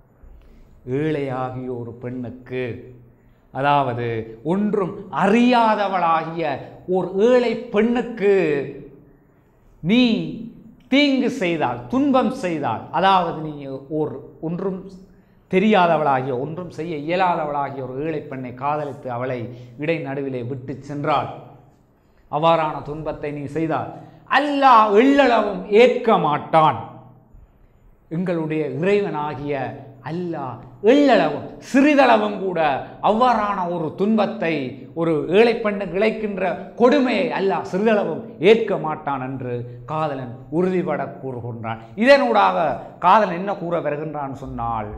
ஏழையாகிய ஒரு பெண்ணுக்கு அதாவது ஒன்றும் அறியாதவளாகிய ஒரு ஏழை பெண்ணுக்கு நீ தீங்கு செய்தால் துன்பம் செய்தால் அதாவது நீ ஒரு ஒன்றும் தெரியாதவளாகிய ஒன்றும் செய்ய இயலாதவளாகிய ஒரு ஏழை பெண்ணை காதலித்து அவளை இடை நடுவிலே விட்டு சென்றாள் அவ்வாறான துன்பத்தை நீ செய்தால் அல்லாஹ் எள்ளளவும் ஏற்க மாட்டான் எங்களுடைய இறைவனாகிய அல்லாஹ் எள்ளளவும் சிறிதளவும் கூட அவ்வாறான ஒரு துன்பத்தை ஒரு ஏழை பெண்ணுக்கு இழைக்கின்ற கொடுமையை அல்லாஹ் சிறிதளவும் ஏற்க மாட்டான் என்று காதலன் உறுதிபட கூறுகின்றான் இதனூடாக காதலன் என்ன கூற வருகின்றான் சொன்னால்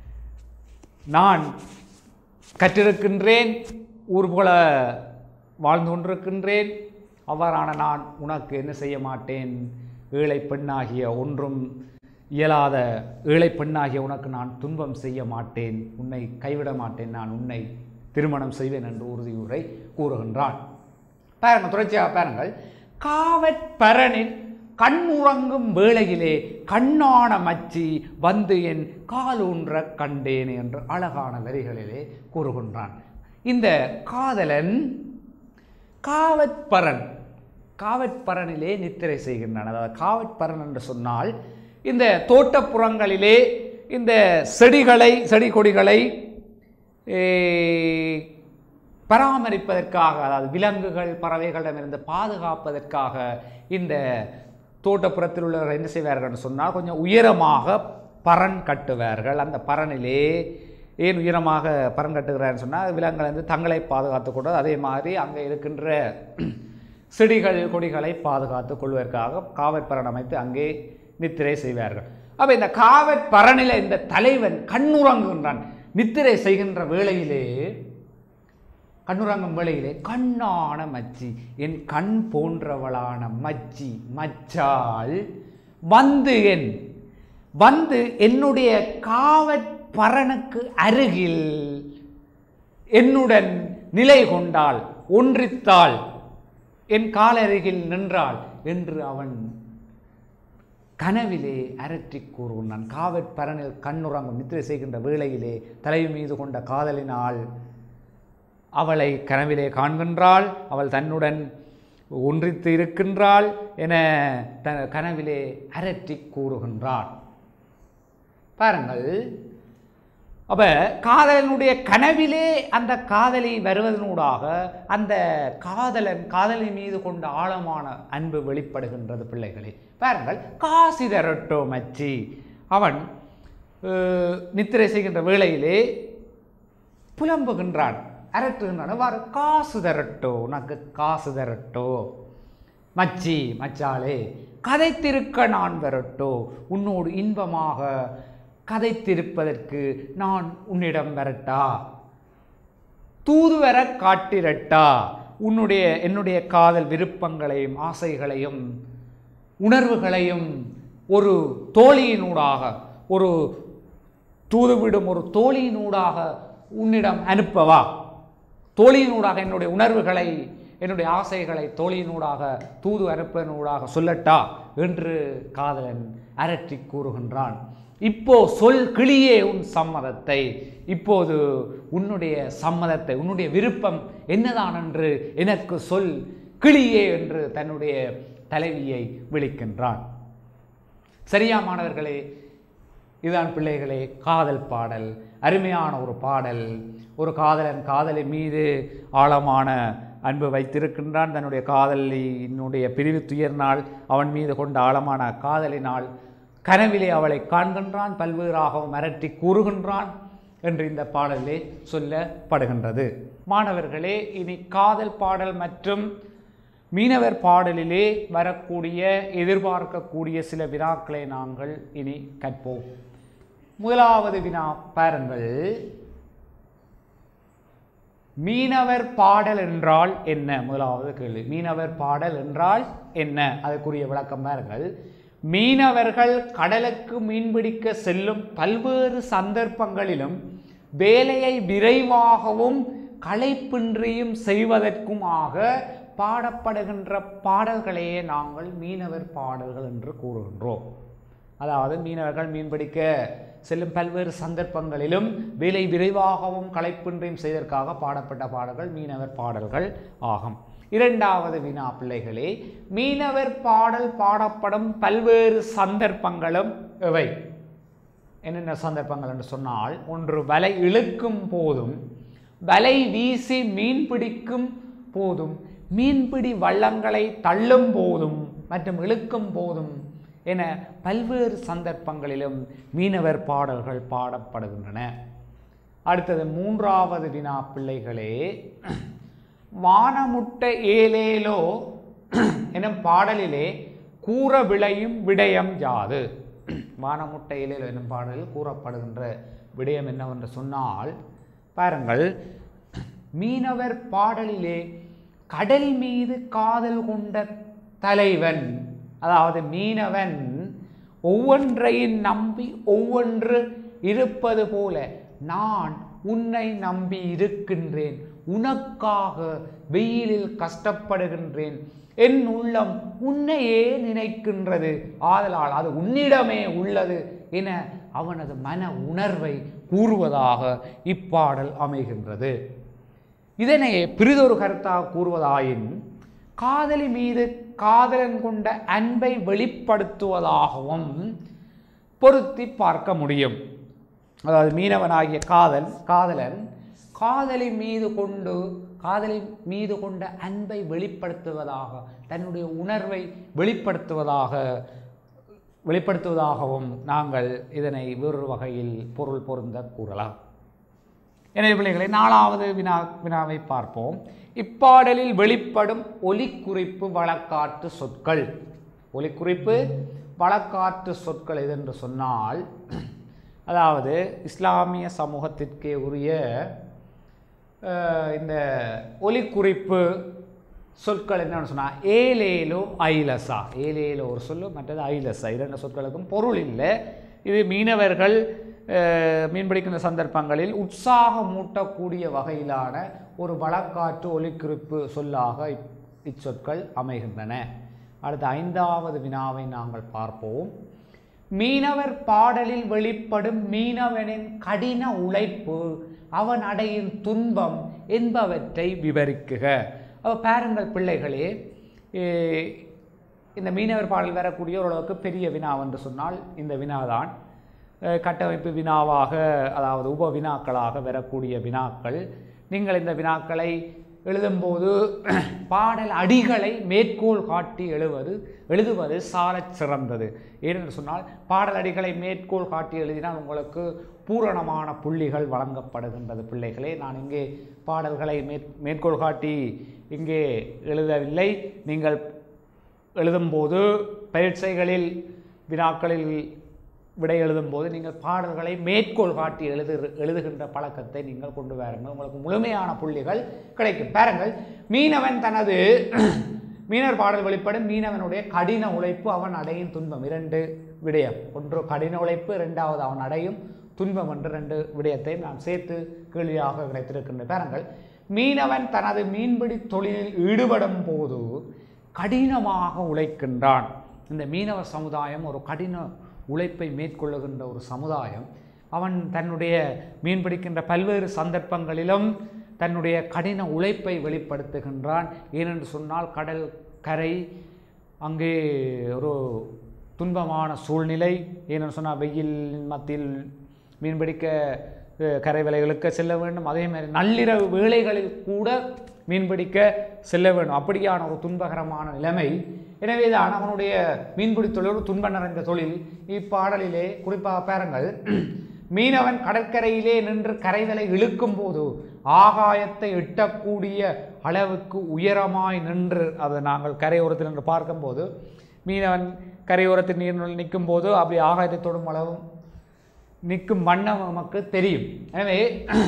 நான் கற்றிருக்கின்றேன் ஊர் புகழ வாழ்ந்து கொண்டிருக்கின்றேன் அவ்வாறான நான் உனக்கு என்ன செய்ய மாட்டேன் ஏழை பெண்ணாகிய ஒன்றும் இயலாத ஏழை பெண்ணாகிய உனக்கு நான் துன்பம் செய்ய மாட்டேன் உன்னை கைவிட மாட்டேன் நான் உன்னை திருமணம் செய்வேன் என்று உறுதியுரை கூறுகின்றான் பாருங்கள் தொடர்ச்சியாக பாருங்கள் காவற்பரனின் கண்ணுறங்கும் வேளையிலே கண்ணான மச்சி வந்து என் காலூன்ற கண்டேன் என்று அழகான வரிகளிலே கூறுகின்றான் இந்த காதலன் காவற்பரன் காவற்பரனிலே நித்திரை செய்கின்றான் அதாவது காவற்பரன் என்று சொன்னால் இந்த தோட்டப்புறங்களிலே இந்த செடிகளை செடி கொடிகளை ஏ, பராமரிப்பதற்காக அதாவது விலங்குகள் பறவைகளிடமிருந்து பாதுகாப்பதற்காக இந்த தோட்டப்புறத்தில் உள்ளவர்கள் என்ன செய்வார்கள் சொன்னால் கொஞ்சம் உயரமாக பரண் கட்டுவார்கள் அந்த பரனிலே ஏன் உயரமாக பரண் கட்டுகிறான்னு சொன்னால் விலங்குகள் வந்து தங்களை பாதுகாத்துக் கொண்டு அதே மாதிரி அங்கே இருக்கின்ற செடிகள் கொடிகளை பாதுகாத்துக் கொள்வதற்காக காவற்பரண் அமைத்து அங்கே நித்திரை செய்வார்கள் அப்போ இந்த காவற்பரணில இந்த தலைவன் கண்ணுறங்குகின்றான் நித்திரை செய்கின்ற வேளையிலே கண்ணுறங்கும் வேளையிலே கண்ணான மச்சி என் கண் போன்றவளான மச்சி மச்சாள் வந்து என் வந்து என்னுடைய காவற்பரனுக்கு அருகில் என்னுடன் நிலை கொண்டாள் ஒன்றித்தாள் என் காலருகில் நின்றாள் என்று அவன் கனவிலே அரற்றி கூறுகின்றான் காவற்பரனில் கண்ணுறங்கும் நித்திரை செய்கின்ற வேளையிலே தலைவி மீது கொண்ட காதலினால் அவளை கனவிலே காண்கின்றாள் அவள் தன்னுடன் ஒன்றித்து இருக்கின்றாள் என த கனவிலே அரற்றி கூறுகின்றாள் பாருங்கள் அப்போ காதலனுடைய கனவிலே அந்த காதலி வருவதனூடாக அந்த காதலன் காதலி மீது கொண்ட ஆழமான அன்பு வெளிப்படுகின்றது பிள்ளைகளே பாருங்கள் காசி தரட்டோ மச்சி அவன் அஹ், நித்திரை செய்கின்ற வேளையிலே புலம்புகின்றான் அரட்டுகின்றான் எவ்வாறு காசு தரட்டோ உனக்கு காசு தரட்டோ மச்சி மச்சாளே கதைத்திருக்க நான் வரட்டோ உன்னோடு இன்பமாக கதைத்திருப்பதற்கு நான் உன்னிடம் வரட்டா தூதுவர காட்டிரட்டா உன்னுடைய என்னுடைய காதல் விருப்பங்களையும் ஆசைகளையும் உணர்வுகளையும் ஒரு தோழியினூடாக ஒரு தூதுவிடும் ஒரு தோழியினூடாக உன்னிடம் அனுப்பவா தோழியினூடாக என்னுடைய உணர்வுகளை என்னுடைய ஆசைகளை தோழியினூடாக தூது அனுப்பனூடாக சொல்லட்டா என்று காதலன் அரற்றி கூறுகின்றான் இப்போ சொல் கிளியே உன் சம்மதத்தை இப்போது உன்னுடைய சம்மதத்தை உன்னுடைய விருப்பம் என்னதான் என்று எனக்கு சொல் கிளியே என்று தன்னுடைய தலைவியை விழிக்கின்றான் சரியா மாணவர்களே இதுதான் பிள்ளைகளே காதல் பாடல் அருமையான ஒரு பாடல் ஒரு காதலன் காதலி மீது ஆழமான அன்பு வைத்திருக்கின்றான் தன்னுடைய காதலினுடைய பிரிவு துயர்னால் அவன் மீது கொண்ட ஆழமான காதலினால் கனவிலே அவளை காண்கின்றான் பல்வேறாகவும் அரட்டி கூறுகின்றான் என்று இந்த பாடலிலே சொல்லப்படுகின்றது மாணவர்களே இனி காதல் பாடல் மற்றும் மீனவர் பாடலிலே வரக்கூடிய எதிர்பார்க்கக்கூடிய சில வினாக்களை நாங்கள் இனி கற்போம் முதலாவது வினா பாருங்கள் மீனவர் பாடல் என்றால் என்ன முதலாவது கேள்வி மீனவர் பாடல் என்றால் என்ன அதற்குரிய விளக்கம் பாருங்கள் மீனவர்கள் கடலுக்கு மீன்பிடிக்க செல்லும் பல்வேறு சந்தர்ப்பங்களிலும் வேலையை விரைவாகவும் களைப்பின்றியும் செய்வதற்குமாக பாடப்படுகின்ற பாடல்களையே நாங்கள் மீனவர் பாடல்கள் என்று கூறுகின்றோம் அதாவது மீனவர்கள் மீன்பிடிக்க செல்லும் பல்வேறு சந்தர்ப்பங்களிலும் வேலை விரைவாகவும் களைப்பின்றியும் செய்வதற்காக பாடப்பட்ட பாடல்கள் மீனவர் பாடல்கள் ஆகும் இரண்டாவது வினா பிள்ளைகளே மீனவர் பாடல் பாடப்படும் பல்வேறு சந்தர்ப்பங்களும் எவை என்னென்ன சந்தர்ப்பங்கள் என்று சொன்னால் ஒன்று வலை இழுக்கும் போதும் வலை வீசி மீன் பிடிக்கும் போதும் மீன்பிடி வள்ளங்களை தள்ளும் போதும் மற்றும் இழுக்கும் போதும் என பல்வேறு சந்தர்ப்பங்களிலும் மீனவர் பாடல்கள் பாடப்படுகின்றன அடுத்தது மூன்றாவது வினா பிள்ளைகளே வானமுட்ட ஏலேலோ எனும் பாடலிலே கூற விளையும் விடயம் யாது வானமுட்ட ஏலேலோ எனும் பாடலில் கூறப்படுகின்ற விடயம் என்னவென்று சொன்னால் பாருங்கள் மீனவர் பாடலிலே கடல் மீது காதல் கொண்ட தலைவன் அதாவது மீனவன் ஒவ்வொன்றையும் நம்பி ஒவ்வொன்று இருப்பது போல நான் உன்னை நம்பி இருக்கின்றேன் உனக்காக வெயிலில் கஷ்டப்படுகின்றேன் என் உள்ளம் உன்னையே நினைக்கின்றது ஆதலால் அது உன்னிடமே உள்ளது என அவனது மன உணர்வை கூறுவதாக இப்பாடல் அமைகின்றது இதனை பிரிதொரு கருத்தாக கூறுவதாயின் காதலி மீது காதலன் கொண்ட அன்பை வெளிப்படுத்துவதாகவும் பொருத்தி பார்க்க முடியும் அதாவது மீனவனாகிய காதல் காதலன் காதலி மீது கொண்டு காதலி மீது கொண்ட அன்பை வெளிப்படுத்துவதாக தன்னுடைய உணர்வை வெளிப்படுத்துவதாக வெளிப்படுத்துவதாகவும் நாங்கள் இதனை வேறொரு வகையில் பொருள் பொருந்த கூறலாம் எனவே பிள்ளைகளை நாலாவது வினா வினாவை பார்ப்போம் இப்பாடலில் வெளிப்படும் ஒலிக்குறிப்பு வழக்காட்டு சொற்கள் ஒலிக்குறிப்பு வழக்காட்டு சொற்கள் எதென்று சொன்னால் அதாவது இஸ்லாமிய சமூகத்திற்கே உரிய அஹ், இந்த ஒலிக்குறிப்பு சொற்கள் என்னன்னு சொன்னால் ஏலேலோ ஐலசா ஏலேலோ ஒரு சொல்லு மற்றது ஐலசா இரண்டு சொற்களுக்கும் பொருள் இல்லை இது மீனவர்கள் அஹ், மீன்பிடிக்கின்ற சந்தர்ப்பங்களில் உற்சாகம் மூட்டக்கூடிய வகையிலான ஒரு வழக்காற்று ஒலிக்குறிப்பு சொல்லாக இப்- இச்சொற்கள் அமைகின்றன அடுத்த ஐந்தாவது வினாவை நாங்கள் பார்ப்போம் மீனவர் பாடலில் வெளிப்படும் மீனவனின் கடின உழைப்பு அவன் அடையும் துன்பம் என்பவற்றை விவரிக்குக அப்ப பாருங்கள் பிள்ளைகளே ஏ, இந்த மீனவர் பாடல் வரக்கூடிய ஓரளவுக்கு பெரிய வினா என்று சொன்னால் இந்த வினாதான் அஹ், கட்டமைப்பு வினாவாக அதாவது உப வினாக்களாக வரக்கூடிய வினாக்கள் நீங்கள் இந்த வினாக்களை எழுதும்போது பாடல் அடிகளை மேற்கோள் காட்டி எழுவது எழுதுவது சாலச் சிறந்தது ஏனென்று சொன்னால் பாடல் அடிகளை மேற்கோள் காட்டி எழுதினால் உங்களுக்கு பூரணமான புள்ளிகள் வழங்கப்படுகின்றது பிள்ளைகளே நான் இங்கே பாடல்களை மேற் மேற்கோள் காட்டி இங்கே எழுதவில்லை நீங்கள் எழுதும்போது பரீட்சைகளில் வினாக்களில் விடை எழுதும்போது நீங்கள் பாடல்களை மேற்கோள் காட்டி எழுது எழுதுகின்ற பழக்கத்தை நீங்கள் கொண்டு வாருங்கள் உங்களுக்கு முழுமையான புள்ளிகள் கிடைக்கும் பாருங்கள் மீனவன் தனது மீனர் பாடல் வெளிப்படும் மீனவனுடைய கடின உழைப்பு அவன் அடையும் துன்பம் இரண்டு விடயம் ஒன்று கடின உழைப்பு இரண்டாவது அவன் அடையும் துன்பம் என்ற ரெண்டு விடயத்தையும் நான் சேர்த்து கேள்வியாக கிடைத்திருக்கின்ற பாருங்கள் மீனவன் தனது மீன்பிடி தொழிலில் ஈடுபடும் போது கடினமாக உழைக்கின்றான் இந்த மீனவ சமுதாயம் ஒரு கடின உழைப்பை மேற்கொள்ளுகின்ற ஒரு சமுதாயம் அவன் தன்னுடைய மீன்பிடிக்கின்ற பல்வேறு சந்தர்ப்பங்களிலும் தன்னுடைய கடின உழைப்பை வெளிப்படுத்துகின்றான் ஏனென்று சொன்னால் கடல் கரை அங்கே ஒரு துன்பமான சூழ்நிலை ஏனென்று சொன்னால் வெயிலின் மத்தியில் மீன்பிடிக்க அஹ், கரை வேலைகளுக்கு செல்ல வேண்டும் அதே மாதிரி நள்ளிரவு வேளைகளில் கூட மீன்பிடிக்க செல்ல வேண்டும் அப்படியான ஒரு துன்பகரமான நிலைமை எனவே தான் அவனுடைய மீன்பிடி தொழில் ஒரு துன்ப நிறைந்த தொழில் இப்பாடலிலே குறிப்பாக பாருங்கள் மீனவன் கடற்கரையிலே நின்று கரைதலை இழுக்கும் போது ஆகாயத்தை எட்டக்கூடிய அளவுக்கு உயரமாய் நின்று அதை நாங்கள் கரையோரத்தில் நின்று பார்க்கும்போது மீனவன் கரையோரத்தில் நீர் நிற்கும் போது அப்படி ஆகாயத்தை தொடும் அளவும் நிற்கும் வண்ணம் நமக்கு தெரியும் எனவே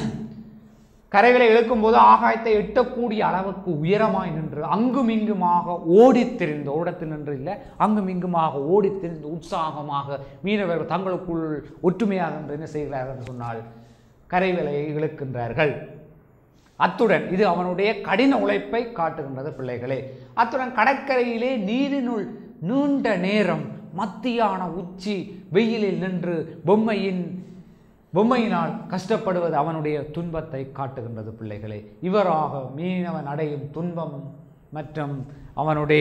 கரைகளை இழுக்கும்போது ஆகாயத்தை எட்டக்கூடிய அளவுக்கு உயரமாய் நின்று அங்கும் இங்குமாக ஓடித் திரிந்து ஓடத்தில் நின்று இல்லை அங்கும் இங்குமாக ஓடித் திரிந்து உற்சாகமாக மீனவர்கள் தங்களுக்குள் ஒற்றுமையாக நின்று என்ன செய்கிறார்கள் என்று சொன்னால் கரைகளை இழுக்கின்றார்கள் அத்துடன் இது அவனுடைய கடின உழைப்பை காட்டுகின்றது பிள்ளைகளே அத்துடன் கடற்கரையிலே நீரினுள் நீண்ட நேரம் மத்தியான உச்சி வெயிலில் நின்று பொம்மையின் பொம்மையினால் கஷ்டப்படுவது அவனுடைய துன்பத்தை காட்டுகின்றது பிள்ளைகளே இவராக மீனவன் அடையும் துன்பம் மற்றும் அவனுடைய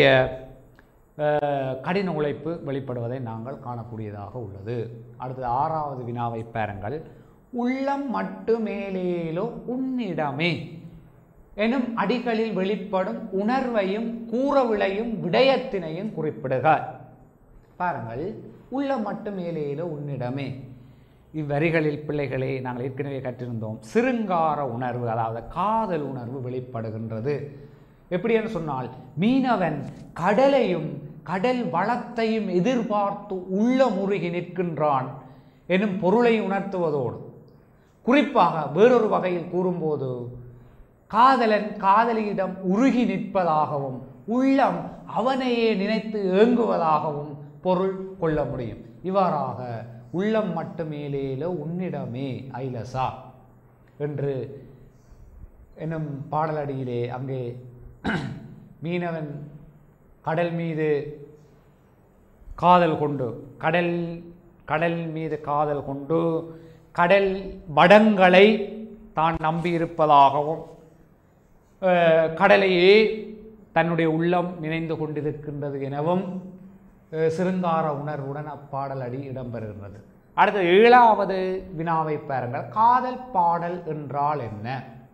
அஹ், கடின உழைப்பு வெளிப்படுவதை நாங்கள் காணக்கூடியதாக உள்ளது அடுத்தது ஆறாவது வினாவை பாருங்கள் உள்ளம் மட்டுமேலேலோ உன்னிடமே எனும் அடிகளில் வெளிப்படும் உணர்வையும் கூறவிளையும் விடயத்தினையும் குறிப்பிடுக பாருங்கள் உள்ளம் மட்டும் ஏலேலோ உன்னிடமே இவ்வரிகளில் பிள்ளைகளே நாங்கள் ஏற்கனவே கற்றிருந்தோம் சிருங்கார உணர்வு அதாவது காதல் உணர்வு வெளிப்படுகின்றது எப்படி என்று சொன்னால் மீனவன் கடலையும் கடல் வளத்தையும் எதிர்பார்த்து உள்ள முருகி நிற்கின்றான் எனும் பொருளை உணர்த்துவதோடு குறிப்பாக வேறொரு வகையில் கூறும்போது காதலன் காதலியிடம் உருகி நிற்பதாகவும் உள்ளம் அவனையே நினைத்து ஏங்குவதாகவும் பொருள் கொள்ள முடியும் இவ்வாறாக உள்ளம் மட்டுமேலேல உன்னிடமே ஐலசா என்று என்னும் பாடலடியிலே அங்கே மீனவன் கடல் மீது காதல் கொண்டு கடல் கடல் மீது காதல் கொண்டு கடல் வடங்களை தான் நம்பியிருப்பதாகவும் அஹ், கடலையே தன்னுடைய உள்ளம் நினைந்து கொண்டிருக்கின்றது எனவும் அஹ், சிருங்கார உணர்வுடன் அப்பாடல் அடி இடம்பெறுகின்றது அடுத்து ஏழாவது வினாவை பாருங்கள் காதல் பாடல் என்றால் என்ன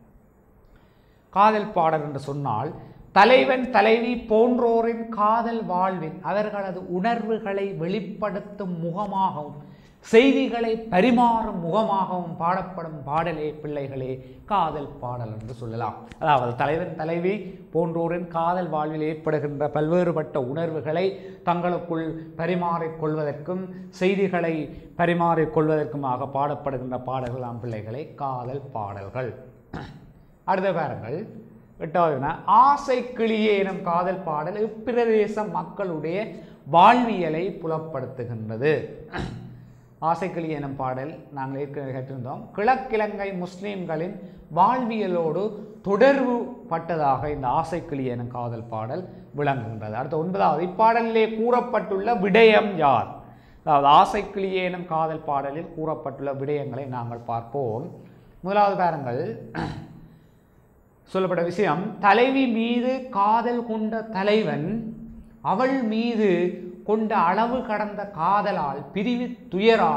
காதல் பாடல் என்று சொன்னால் தலைவன் தலைவி போன்றோரின் காதல் வாழ்வில் அவர்களது உணர்வுகளை வெளிப்படுத்தும் முகமாகவும் செய்திகளை பரிமாறும் முகமாகவும் பாடப்படும் பாடலே பிள்ளைகளே காதல் பாடல் என்று சொல்லலாம் அதாவது தலைவன் தலைவி போன்றோரின் காதல் வாழ்வில் ஏற்படுகின்ற பல்வேறுபட்ட உணர்வுகளை தங்களுக்குள் பரிமாறிக் கொள்வதற்கும் செய்திகளை பரிமாறிக் கொள்வதற்குமாக பாடப்படுகின்ற பாடல்களாம் பிள்ளைகளே காதல் பாடல்கள் அடுத்த பாருங்கள் எட்டாவது வினா ஆசை கிளியே எனும் காதல் பாடல் இப்பிரதேச மக்களுடைய வாழ்வியலை புலப்படுத்துகின்றது ஆசைக்கிளி எனும் பாடல் நாங்கள் ஏற்கனவே கேட்டிருந்தோம் கிழக்கிழங்கை முஸ்லீம்களின் வாழ்வியலோடு தொடர்பு பட்டதாக இந்த ஆசைக்கிளி எனும் காதல் பாடல் விளங்குகின்றது அடுத்த ஒன்பதாவது இப்பாடலிலே கூறப்பட்டுள்ள விடயம் யார் அதாவது ஆசைக்கிளியே எனும் காதல் பாடலில் கூறப்பட்டுள்ள விடயங்களை நாங்கள் பார்ப்போம் முதலாவது பாருங்கள் சொல்லப்பட்ட விஷயம் தலைவி மீது காதல் கொண்ட தலைவன் அவள் மீது கொண்ட அளவு கடந்த காதலால் பிரிவு துயரால்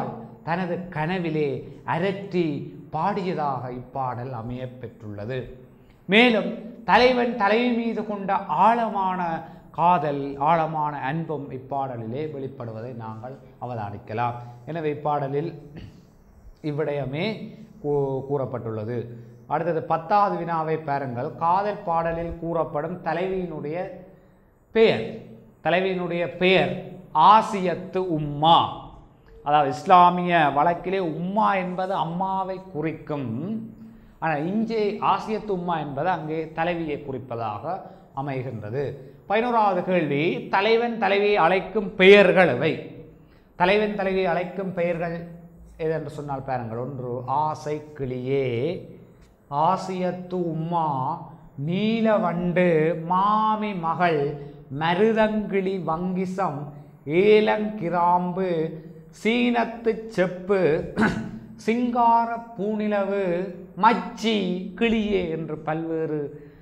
தனது கனவிலே அரற்றி பாடியதாக இப்பாடல் அமையப் பெற்றுள்ளது மேலும் தலைவன் தலைவி மீது கொண்ட ஆழமான காதல் ஆழமான அன்பும் இப்பாடலிலே வெளிப்படுவதை நாங்கள் அவதானிக்கலாம் எனவே இப்பாடலில் இவ்விடயமே கூ- கூறப்பட்டுள்ளது அடுத்தது பத்தாவது வினாவை பாருங்கள் காதல் பாடலில் கூறப்படும் தலைவியினுடைய பெயர் தலைவியினுடைய பெயர் ஆசியத்து உம்மா அதாவது இஸ்லாமிய வழக்கிலே உம்மா என்பது அம்மாவை குறிக்கும் ஆனால் இங்கே ஆசியத்து உம்மா என்பது அங்கே தலைவியை குறிப்பதாக அமைகின்றது பதினோராவது கேள்வி தலைவன் தலைவியை அழைக்கும் பெயர்கள் எவை தலைவன் தலைவியை அழைக்கும் பெயர்கள் எதென்று சொன்னால் பாருங்கள் ஒன்று ஆசை கிளியே ஆசியத்து உம்மா நீலவண்டு மாமி மகள் மருதங்கிளி வங்கிசம் ஏலங்கிராம்பு சீனத்து செப்பு சிங்கார பூநிலவு மச்சி கிளியே என்று பல்வேறு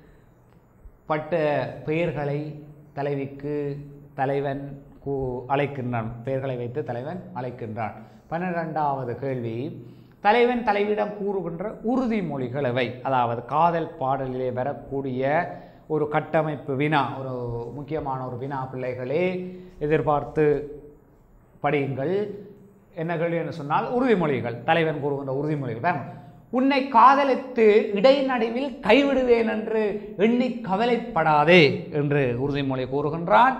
பட்ட பெயர்களை தலைவிக்கு தலைவன் கூ அழைக்கின்றான் பெயர்களை வைத்து தலைவன் அழைக்கின்றான் பன்னிரெண்டாவது கேள்வி தலைவன் தலைவியிடம் கூறுகின்ற உறுதிமொழிகள் எவை அதாவது காதல் பாடலிலே வரக்கூடிய ஒரு கட்டமைப்பு வினா ஒரு முக்கியமான ஒரு வினா பிள்ளைகளே எதிர்பார்த்து படியுங்கள் என்ன கேள்வி என்று சொன்னால் உறுதிமொழிகள் தலைவன் கூறுகின்ற உறுதிமொழிகள் பாருங்க. உன்னை காதலித்து இடைநடுவில் கைவிடுவேன் என்று எண்ணி கவலைப்படாதே என்று உறுதிமொழி கூறுகின்றான்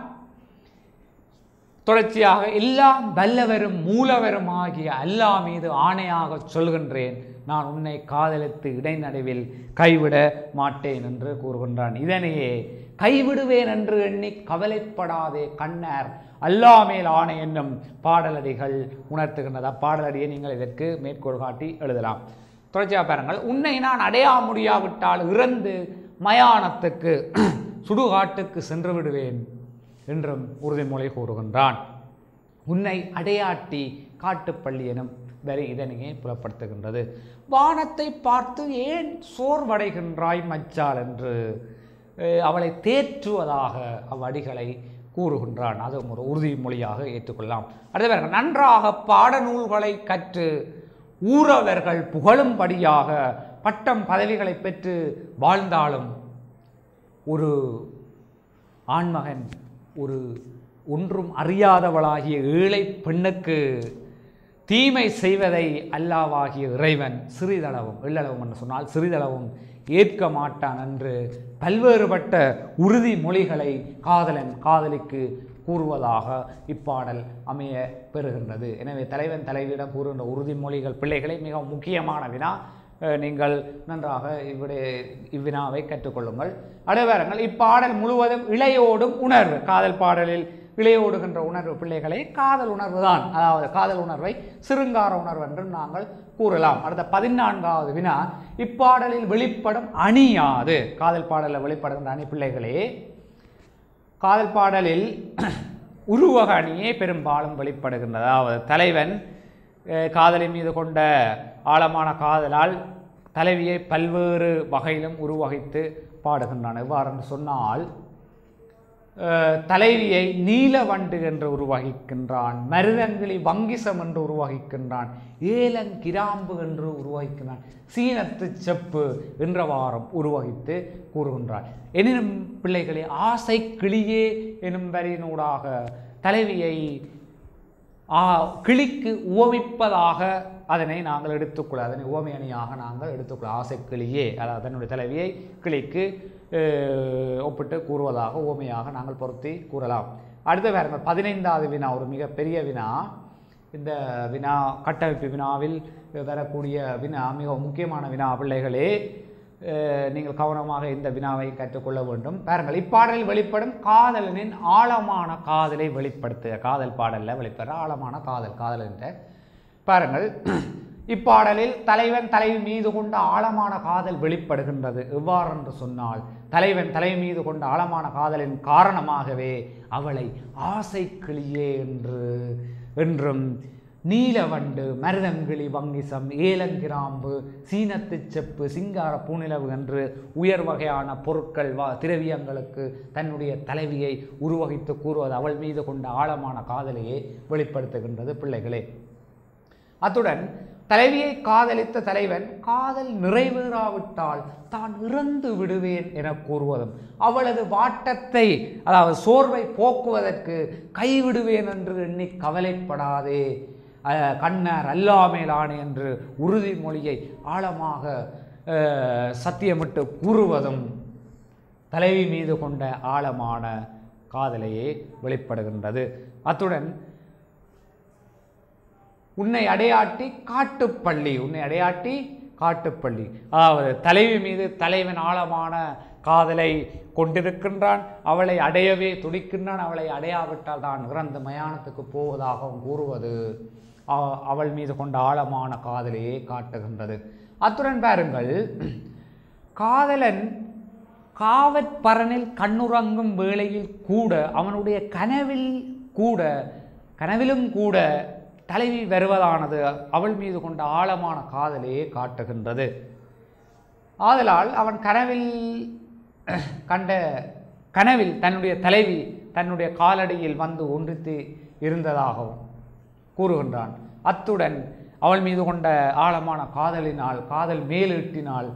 தொடர்ச்சியாக எல்லாம் வல்லவரும் மூலவரும் ஆகிய அல்லாஹ் மீது ஆணையாக சொல்கின்றேன் நான் உன்னை காதலித்து இடைநடுவில் கைவிட மாட்டேன் என்று கூறுகின்றான் இதனையே கைவிடுவேன் என்று எண்ணி கவலைப்படாதே கண்ணார் அல்லாஹ் மேல் ஆணை என்னும் பாடலடிகள் உணர்த்துகின்றது அப்பாடலடியை நீங்கள் இதற்கு மேற்கோள் காட்டி எழுதலாம் தொடர்ச்சியாக பாருங்கள் உன்னை நான் அடையா முடியாவிட்டால் இறந்து மயானத்துக்கு சுடுகாட்டுக்கு சென்று விடுவேன் என்றும் உறுதிமொழி கூறுகின்றான் உன்னை அடையாட்டி காட்டுப்பள்ளி எனும் வரி இதனையே புலப்படுத்துகின்றது வானத்தை பார்த்து ஏன் சோர்வடைகின்றாய் மச்சால் என்று அஹ், அவளை தேற்றுவதாக அவ்வடிகளை கூறுகின்றான் அதுவும் ஒரு உறுதிமொழியாக ஏற்றுக்கொள்ளலாம் அடுத்த பாருங்க நன்றாக பாடநூல்களை கற்று ஊரவர்கள் புகழும்படியாக பட்டம் பதவிகளை பெற்று வாழ்ந்தாலும் ஒரு ஆண்மகன் ஒரு ஒன்றும் அறியாதவளாகிய ஏழை பெண்ணுக்கு தீமை செய்வதை அல்லாவாகிய இறைவன் சிறிதளவும் எள்ளளவும் என்று சொன்னால் சிறிதளவும் ஏற்க மாட்டான் என்று பல்வேறுபட்ட உறுதிமொழிகளை காதலன் காதலிக்கு கூறுவதாக இப்பாடல் அமைய பெறுகின்றது எனவே தலைவன் தலைவியிடம் கூறுகின்ற உறுதிமொழிகள் பிள்ளைகளை மிக முக்கியமான வினா அஹ், நீங்கள் நன்றாக இவ்விட இவ்வினாவை கற்றுக்கொள்ளுங்கள் அடுவாரங்கள் இப்பாடல் முழுவதும் இளையோடும் உணர்வு காதல் பாடலில் இளையோடுகின்ற உணர்வு பிள்ளைகளை காதல் உணர்வு தான் அதாவது காதல் உணர்வை சிருங்கார உணர்வு என்றும் நாங்கள் கூறலாம் அடுத்த பதினான்காவது வினா இப்பாடலில் வெளிப்படும் அணியாது காதல் பாடலில் வெளிப்படுகின்ற அணி பிள்ளைகளே காதல் பாடலில் உருவக அணியே பெரும்பாலும் வெளிப்படுகின்றது அதாவது தலைவன் அஹ், காதலி மீது கொண்ட ஆழமான காதலால் தலைவியை பல்வேறு வகையிலும் உருவகித்து பாடுகின்றான் எவ்வாறு என்று சொன்னால் அஹ், தலைவியை நீலவண்டு என்று உருவகிக்கின்றான் மருதங்கிளி வங்கிசம் என்று உருவகிக்கின்றான் ஏலங்கிராம்பு என்று உருவகிக்கின்றான் சீனத்து செப்பு என்றவாறும் உருவகித்து கூறுகின்றான் எனினும் பிள்ளைகளே ஆசை கிளியே எனும் வரியினூடாக தலைவியை ஆ கிளிக்கு உவமிப்பதாக அதனை நாங்கள் எடுத்துக்கொள்ள அதனை உவமை அணியாக நாங்கள் எடுத்துக்கொள்ள ஆசை கிளியே அதாவது அதனுடைய தலைவியை கிளிக்கு அஹ், ஒப்பிட்டு கூறுவதாக உவமையாக நாங்கள் பொருத்தி கூறலாம் அடுத்த வேறு பதினைந்தாவது வினா ஒரு மிகப்பெரிய வினா இந்த வினா கட்டமைப்பு வினாவில் வரக்கூடிய வினா மிக முக்கியமான வினா பிள்ளைகளே அஹ், நீங்கள் கவனமாக இந்த வினாவை கற்றுக்கொள்ள வேண்டும் பாருங்கள் இப்பாடலில் வெளிப்படும் காதலனின் ஆழமான காதலை வெளிப்படுத்துக காதல் பாடலில் வெளிப்படுற ஆழமான காதல் காதல் என்ற பாருங்கள் இப்பாடலில் தலைவன் தலைவி மீது கொண்ட ஆழமான காதல் வெளிப்படுகின்றது எவ்வாறு என்று சொன்னால் தலைவன் தலைவி மீது கொண்ட ஆழமான காதலின் காரணமாகவே அவளை ஆசை கிளியே என்று என்றும் நீலவண்டு மருதங்கிளி வங்கிசம் ஏலங்கிராம்பு சீனத்து செப்பு சிங்கார பூநிலவு என்று உயர் வகையான பொருட்கள் வா திரவியங்களுக்கு தன்னுடைய தலைவியை உருவகித்து கூறுவது அவள் மீது கொண்ட ஆழமான காதலையே வெளிப்படுத்துகின்றது பிள்ளைகளே அத்துடன் தலைவியை காதலித்த தலைவன் காதல் நிறைவேறாவிட்டால் தான் இறந்து விடுவேன் என கூறுவதும் அவளது வாட்டத்தை அதாவது சோர்வை போக்குவதற்கு கைவிடுவேன் என்று எண்ணி கவலைப்படாதே அஹ், கண்ணர் அல்லாமேலானே என்று உறுதிமொழியை ஆழமாக அஹ், சத்தியமிட்டு கூறுவதும் தலைவி மீது கொண்ட ஆழமான காதலையே வெளிப்படுகின்றது அத்துடன் உன்னை அடையாட்டி காட்டுப்பள்ளி உன்னை அடையாட்டி காட்டுப்பள்ளி அதாவது தலைவி மீது தலைவன் ஆழமான காதலை கொண்டிருக்கின்றான் அவளை அடையவே துடிக்கின்றான் அவளை அடையாவிட்டால் தான் இறந்து மயானத்துக்கு போவதாகவும் கூறுவது அ- அவள் மீது கொண்ட ஆழமான காதலையே காட்டுகின்றது அத்துடன் பாருங்கள் காதலன் காவற்பரனில் கண்ணுறங்கும் வேளையில் கூட அவனுடைய கனவில் கூட கனவிலும் கூட தலைவி வருவதானது அவள் மீது கொண்ட ஆழமான காதலையே காட்டுகின்றது ஆதலால் அவன் கனவில் கண்ட கனவில் தன்னுடைய தலைவி தன்னுடைய காலடியில் வந்து ஒன்றித்து இருந்ததாகவும் கூறுகின்றான் அத்துடன் அவள் மீது கொண்ட ஆழமான காதலினால் காதல் மேலீட்டினால்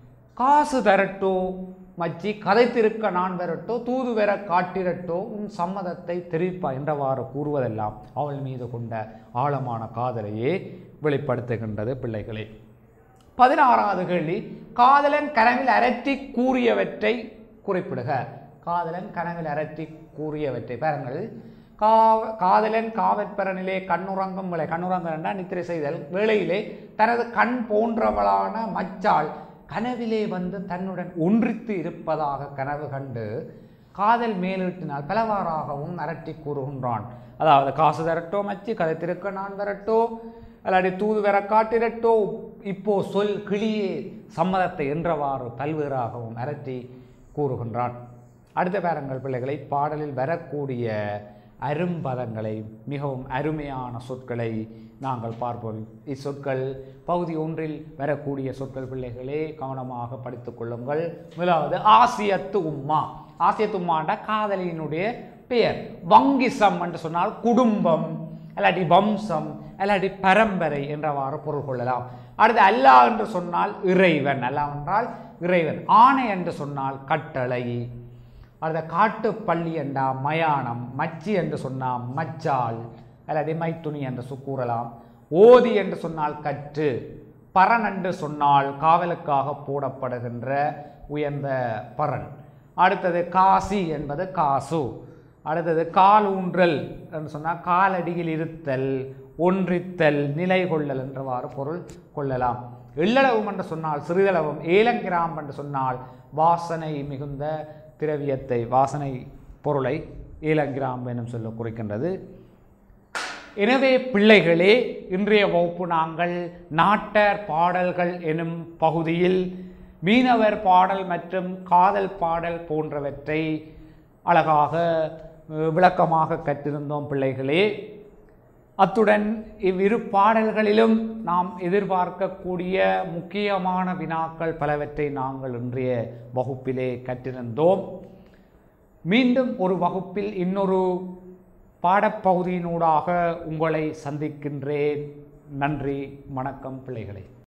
காசு தரட்டோ மச்சி கதைத்திருக்க நான் வரட்டோ தூது வர காட்டிரட்டோ உன் சம்மதத்தை தெரிவிப்பா என்றவாறு கூறுவதெல்லாம் அவள் மீது கொண்ட ஆழமான காதலையே வெளிப்படுத்துகின்றது பிள்ளைகளே பதினாறாவது கேள்வி காதலன் கனவில் அரற்றி கூறியவற்றை குறிப்பிடுக காதலன் கனவில் அரற்றி கூறியவற்றை பாருங்கள் காவ காதலன் காவற்பரனிலே கண்ணுறங்கும் வேளை கண்ணுறங்கம் என்றால் நித்திரை செய்தல் வேளையிலே தனது கண் போன்றவளான மச்சாள் கனவிலே வந்து தன்னுடன் ஒன்றித்து இருப்பதாக கனவு கண்டு காதல் மேலீட்டினால் பலவாறாகவும் அரட்டி கூறுகின்றான் அதாவது காசு தரட்டோ மச்சி கதைத்திருக்க நான் வரட்டோ அல்லாடி தூது வர காட்டிரட்டோ இப்போ சொல் கிளியே சம்மதத்தை என்றவாறு பல்வேறாகவும் அரட்டி கூறுகின்றான் அடுத்த பேரங்கள் பிள்ளைகளை பாடலில் வரக்கூடிய அரும்பதங்களை மிகவும் அருமையான சொற்களை நாங்கள் பார்ப்போம் இச்சொற்கள் பகுதி ஒன்றில் வரக்கூடிய சொற்கள் பிள்ளைகளே கவனமாக படித்துக் கொள்ளுங்கள் முதலாவது ஆசியத்து உம்மா ஆசியத்து உம்மாண்ட காதலியினுடைய பெயர் வங்கிசம் என்று சொன்னால் குடும்பம் அல்லாட்டி வம்சம் அல்லாட்டி பரம்பரை என்றவாறு பொருள் கொள்ளலாம் அடுத்து அல்லாஹ் என்று சொன்னால் இறைவன் அல்லாஹ் என்றால் இறைவன் ஆணை என்று சொன்னால் கட்டளை அடுத்த காட்டு பள்ளி என்றா மயானம் மச்சி என்று சொன்னால் மச்சால் அல்லது மைத்துணி என்று சு- கூறலாம் ஓதி என்று சொன்னால் கற்று பரன் என்று சொன்னால் காவலுக்காக போடப்படுகின்ற உயர்ந்த பரன் அடுத்தது காசி என்பது காசு அடுத்தது கால் ஊன்றல் என்று சொன்னால் காலடியில் இருத்தல் ஒன்றித்தல் நிலை கொள்ளல் என்றவாறு பொருள் கொள்ளலாம் எள்ளளவும் என்று சொன்னால் சிறிதளவும் ஏலங்கிராம் என்று சொன்னால் வாசனை மிகுந்த திரவியத்தை வாசனை பொருளை ஏலங்கிராம் எனும் சொல்ல குறிக்கின்றது எனவே பிள்ளைகளே இன்றைய வகுப்பு நாங்கள் நாட்டர் பாடல்கள் எனும் பகுதியில் மீனவர் பாடல் மற்றும் காதல் பாடல் போன்றவற்றை அழகாக அஹ், விளக்கமாக கற்றிருந்தோம் பிள்ளைகளே அத்துடன் இவ்விரு பாடல்களிலும் நாம் எதிர்பார்க்கக்கூடிய முக்கியமான வினாக்கள் பலவற்றை நாங்கள் இன்றைய வகுப்பிலே கற்றிருந்தோம் மீண்டும் ஒரு வகுப்பில் இன்னொரு பாடப்பகுதியினூடாக உங்களை சந்திக்கின்றேன் நன்றி வணக்கம் பிள்ளைகளே